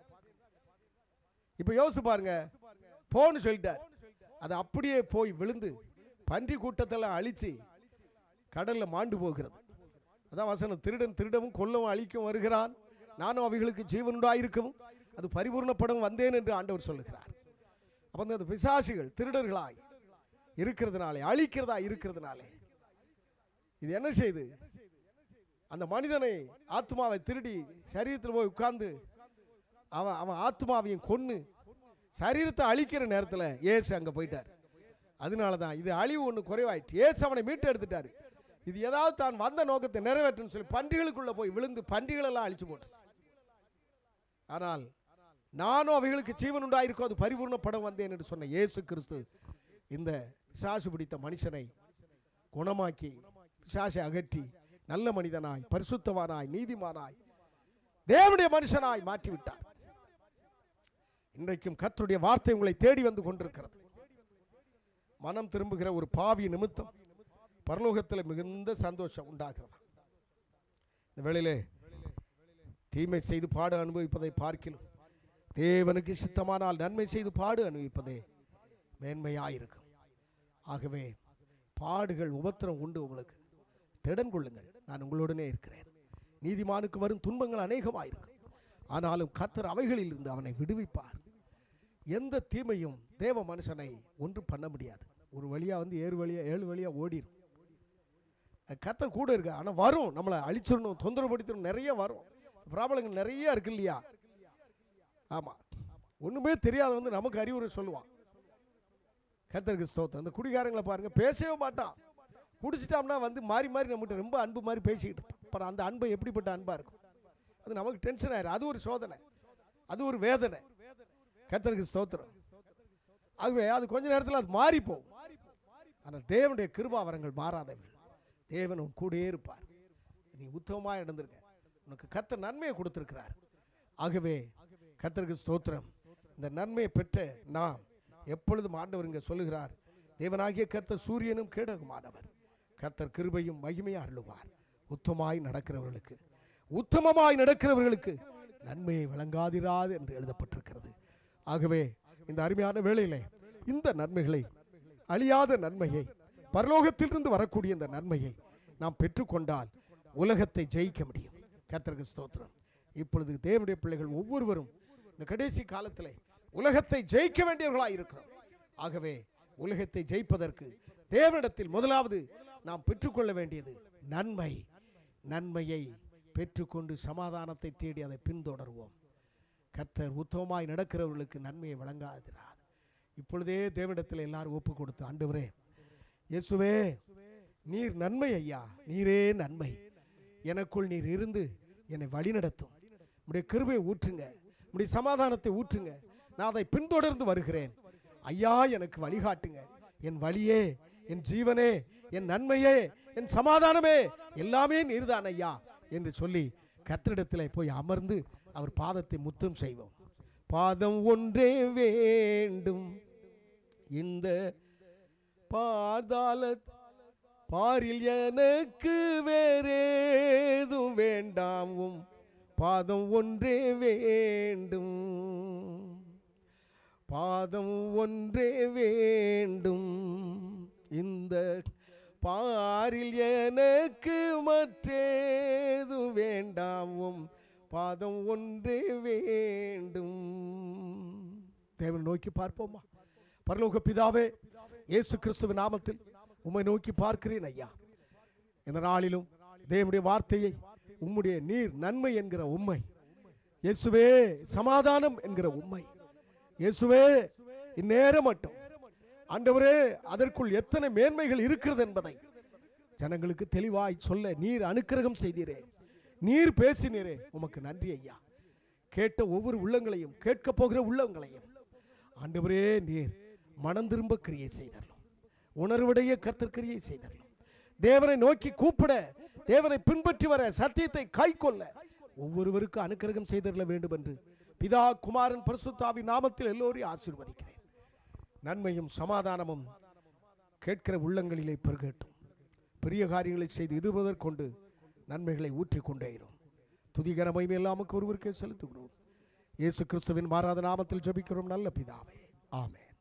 இப்ப யோசிச்சு பாருங்க போன்னு சொல்லிட்டார் அது அப்படியே போய் விழுந்து பன்றி கூட்டத்தெல்லாம் அழிச்சு கடல்ல மாண்டு போகிறது அதான் வசனம் திருடன் திருடவும் கொல்லவும் அழிக்கவும் வருகிறான் நானும் அவைகளுக்கு ஜீவனுண்டாயிருக்கவும் அது பரிபூர்ணப்படவும் வந்தேன் என்று ஆண்டவர் சொல்லுகிறார் அப்ப அந்த பிசாசுகள் திருடர்களாய் இருக்கிறதுனாலே அழிக்கிறதா இருக்கிறதுனாலே இது என்ன செய்யுது அந்த மனிதனை ஆத்மாவை திருடி சரீரத்தில் போய் உட்கார்ந்து அவன் அவன் ஆத்மாவையும் கொன்னு சரீரத்தை அழிக்கிற நேரத்தில் ஏசு அங்கே போயிட்டார் அதனால தான் இது அழிவு ஒன்று குறைவாயிடுச்சு ஏசு அவனை மீட்டு எடுத்துட்டாரு இது ஏதாவது தான் வந்த நோக்கத்தை நிறைவேற்றுன்னு சொல்லி பன்றிகளுக்குள்ள போய் விழுந்து பன்றிகளெல்லாம் அழிச்சு போட்டுச்சு ஆனால் நானும் அவைகளுக்கு ஜீவன் உண்டாயிருக்கோ அது பரிபூர்ணப்படம் வந்தேன் என்று சொன்ன இயேசு கிறிஸ்து இந்த பிசாசு பிடித்த மனுஷனை குணமாக்கி பிசாசை அகற்றி நல்ல மனிதனாய் பரிசுத்தவானாய் நீதிமானாய் தேவனுடைய மனுஷனாய் மாற்றிவிட்டார் இன்றைக்கும் கர்த்தருடைய வார்த்தை உங்களை தேடி வந்து கொண்டிருக்கிறது மனம் திரும்புகிற ஒரு பாவி நிமித்தம் பரலோகத்தில் மிகுந்த சந்தோஷம் உண்டாகிறது இந்த வேளையிலே தீமை செய்து பாடு அனுபவிப்பதை பார்க்கிலும் தேவனுக்கு சித்தமானால் நன்மை செய்து பாடு அனுபவிப்பதே மேன்மையாயிருக்கும் ஆகவே பாடுகள் உபத்திரம் உண்டு உங்களுக்கு திடன் கொள்ளுங்கள் நான் உங்களுடனே இருக்கிறேன் நீதிமானுக்கு வரும் துன்பங்கள் அநேகமாயிருக்கும் ஆனாலும் கர்த்தர் அவைகளில் இருந்து அவனை விடுவிப்பார் எந்த தீமையும் தேவ மனுஷனை ஒன்றும் பண்ண முடியாது ஒரு வழியா வந்து ஏழு வழியா ஏழு வழியா ஓடிரும் கர்த்தர் கூட இருக்கு ஆனா வரும் நம்மளை அழிச்சிடணும் தொந்தரவுப்படுத்தணும் நிறைய வரும் ப்ராப்ளங்கள் நிறைய இருக்கு இல்லையா ஆமா ஒண்ணுமே தெரியாத வந்து நமக்கு அறிவுரை சொல்லுவான் கர்த்தருக்கு ஸ்தோத்திரம் அந்த குடிகாரங்களை பாருங்க பேசவே மாட்டான் குடிச்சிட்டோம்னா வந்து மாறி மாறி நம்மகிட்ட ரொம்ப அன்பு மாதிரி பேசிக்கிட்டு இருப்பான் அப்புறம் அந்த அன்பு எப்படிப்பட்ட அன்பா இருக்கும் அது நமக்கு டென்ஷன் ஆயிரும் அது ஒரு சோதனை அது ஒரு வேதனை கர்த்தருக்கு ஸ்தோத்திரம் ஆகவே அது கொஞ்ச நேரத்தில் அது மாறி போகும் ஆனால் தேவனுடைய கிருபாவரங்கள் மாறாதவர்கள் தேவன் உன் கூடயே இருப்பார் நீ உத்தமமாக நடந்திருக்க உனக்கு கர்த்தர் நன்மையை கொடுத்திருக்கிறார் ஆகவே கர்த்தருக்கு ஸ்தோத்திரம் இந்த நன்மையை பெற்ற நாம் எப்பொழுதும் ஆண்டவர் இங்கே சொல்லுகிறார் தேவனாகிய கர்த்தர் சூரியனும் கேடகமானவர் கர்த்தர் கிருபையும் மகிமையும் அருளுவார் உத்தமாய் நடக்கிறவர்களுக்கு உத்தமமாய் நடக்கிறவர்களுக்கு நன்மையை வழங்காதிராது என்று எழுதப்பட்டிருக்கிறது ஆகவே இந்த அருமையான வேளையிலே இந்த நன்மைகளை அழியாத நன்மையை பரலோகத்திலிருந்து வரக்கூடிய இந்த நன்மையை நாம் பெற்றுக்கொண்டால் உலகத்தை ஜெயிக்க முடியும் கர்த்தருக்கு ஸ்தோத்திரம் இப்பொழுது தேவனுடைய பிள்ளைகள் ஒவ்வொருவரும் இந்த கடைசி காலத்திலே உலகத்தை ஜெயிக்க வேண்டியவர்களாய் இருக்கிறோம் ஆகவே உலகத்தை ஜெயிப்பதற்கு தேவனிடத்தில் முதலாவது நாம் பெற்றுக்கொள்ள வேண்டியது நன்மை நன்மையை பெற்றுக்கொண்டு சமாதானத்தை தேடி அதை பின்தொடர்வோம் கர்த்தர் உத்தமமாய் நடக்கிறவர்களுக்கு நன்மையை வழங்காதிரார் இப்பொழுதே தேவனிடத்தில் எல்லாரும் ஒப்பு கொடுத்து ஆண்டவரே இயேசுவே நீர் நன்மை ஐயா நீரே நன்மை எனக்குள் நீர் இருந்து என்னை வழிநடத்தும் உடைய கிருபையை ஊற்றுங்க உடைய சமாதானத்தை ஊற்றுங்க நான் அதை பின்தொடர்ந்து வருகிறேன் ஐயா எனக்கு வழிகாட்டுங்க என் வழியே என் ஜீவனே என் நன்மையே என் சமாதானமே எல்லாமே நீர்தான் ஐயா என்று சொல்லி கத்திரிடத்திலே போய் அமர்ந்து அவர் பாதத்தை முத்தம் செய்வோம் பாதம் ஒன்றே வேண்டும் இந்த பார்தால பாரில் எனக்கு வேறேதும் வேண்டாம் உம் பாதம் ஒன்றே வேண்டும் பாதம் ஒன்றே வேண்டும் இந்த பாரில் எனக்கு மற்றேது வேண்டாமும் பாதம் ஒன்றே வேண்டும் தேவனை நோக்கி பார்ப்போமா பரலோக பிதாவே இயேசு கிறிஸ்துவின் நாமத்தில் உம்மை நோக்கி பார்க்கிறேன் ஐயா இந்த நாளிலும் தேவனுடைய வார்த்தையை உம்முடைய நீர் நன்மை என்கிற உண்மை இயேசுவே சமாதானம் என்கிற உண்மை இயேசுவே இந்நேரம் மட்டும் ஆண்டவரே அதற்குள் எத்தனை மேன்மைகள் இருக்கிறது என்பதை ஜனங்களுக்கு தெளிவாய் சொல்ல நீர் அனுக்கிரகம் செய்தீரே நீர் பேசினீரே உமக்கு நன்றி ஐயா கேட்ட ஒவ்வொரு உள்ளங்களையும் கேட்க போகிற உள்ளங்களையும் ஆண்டவரே நீர் மனம் திரும்ப கிரியை செய்தரலும் உணர்வுடைய கர்த்தர் கிரியை செய்தரலும் தேவனை நோக்கி கூப்பிட தேவனை பின்பற்றி வர சத்தியத்தை கை கொள்ள ஒவ்வொருவருக்கும் அனுக்கிரகம் செய்தரல வேண்டும் என்று பிதா குமாரன் பரிசுத்தாவி நாமத்தில் எல்லோரையும் ஆசீர்வதிக்கிறேன் நன்மையும் சமாதானமும் கேட்கிற உள்ளங்களிலே பெருகட்டும் பெரிய காரியங்களை செய்து இது முதற்கொண்டு நன்மைகளை ஊற்றிக் கொண்டே இரும் துதிகர மகிமை எல்லாமுக்கு ஒருவருக்கே செலுத்துகிறோம் இயேசு கிறிஸ்துவின் மாறாத நாமத்தில் ஜெபிக்கிறோம் நல்ல பிதாவே ஆமென்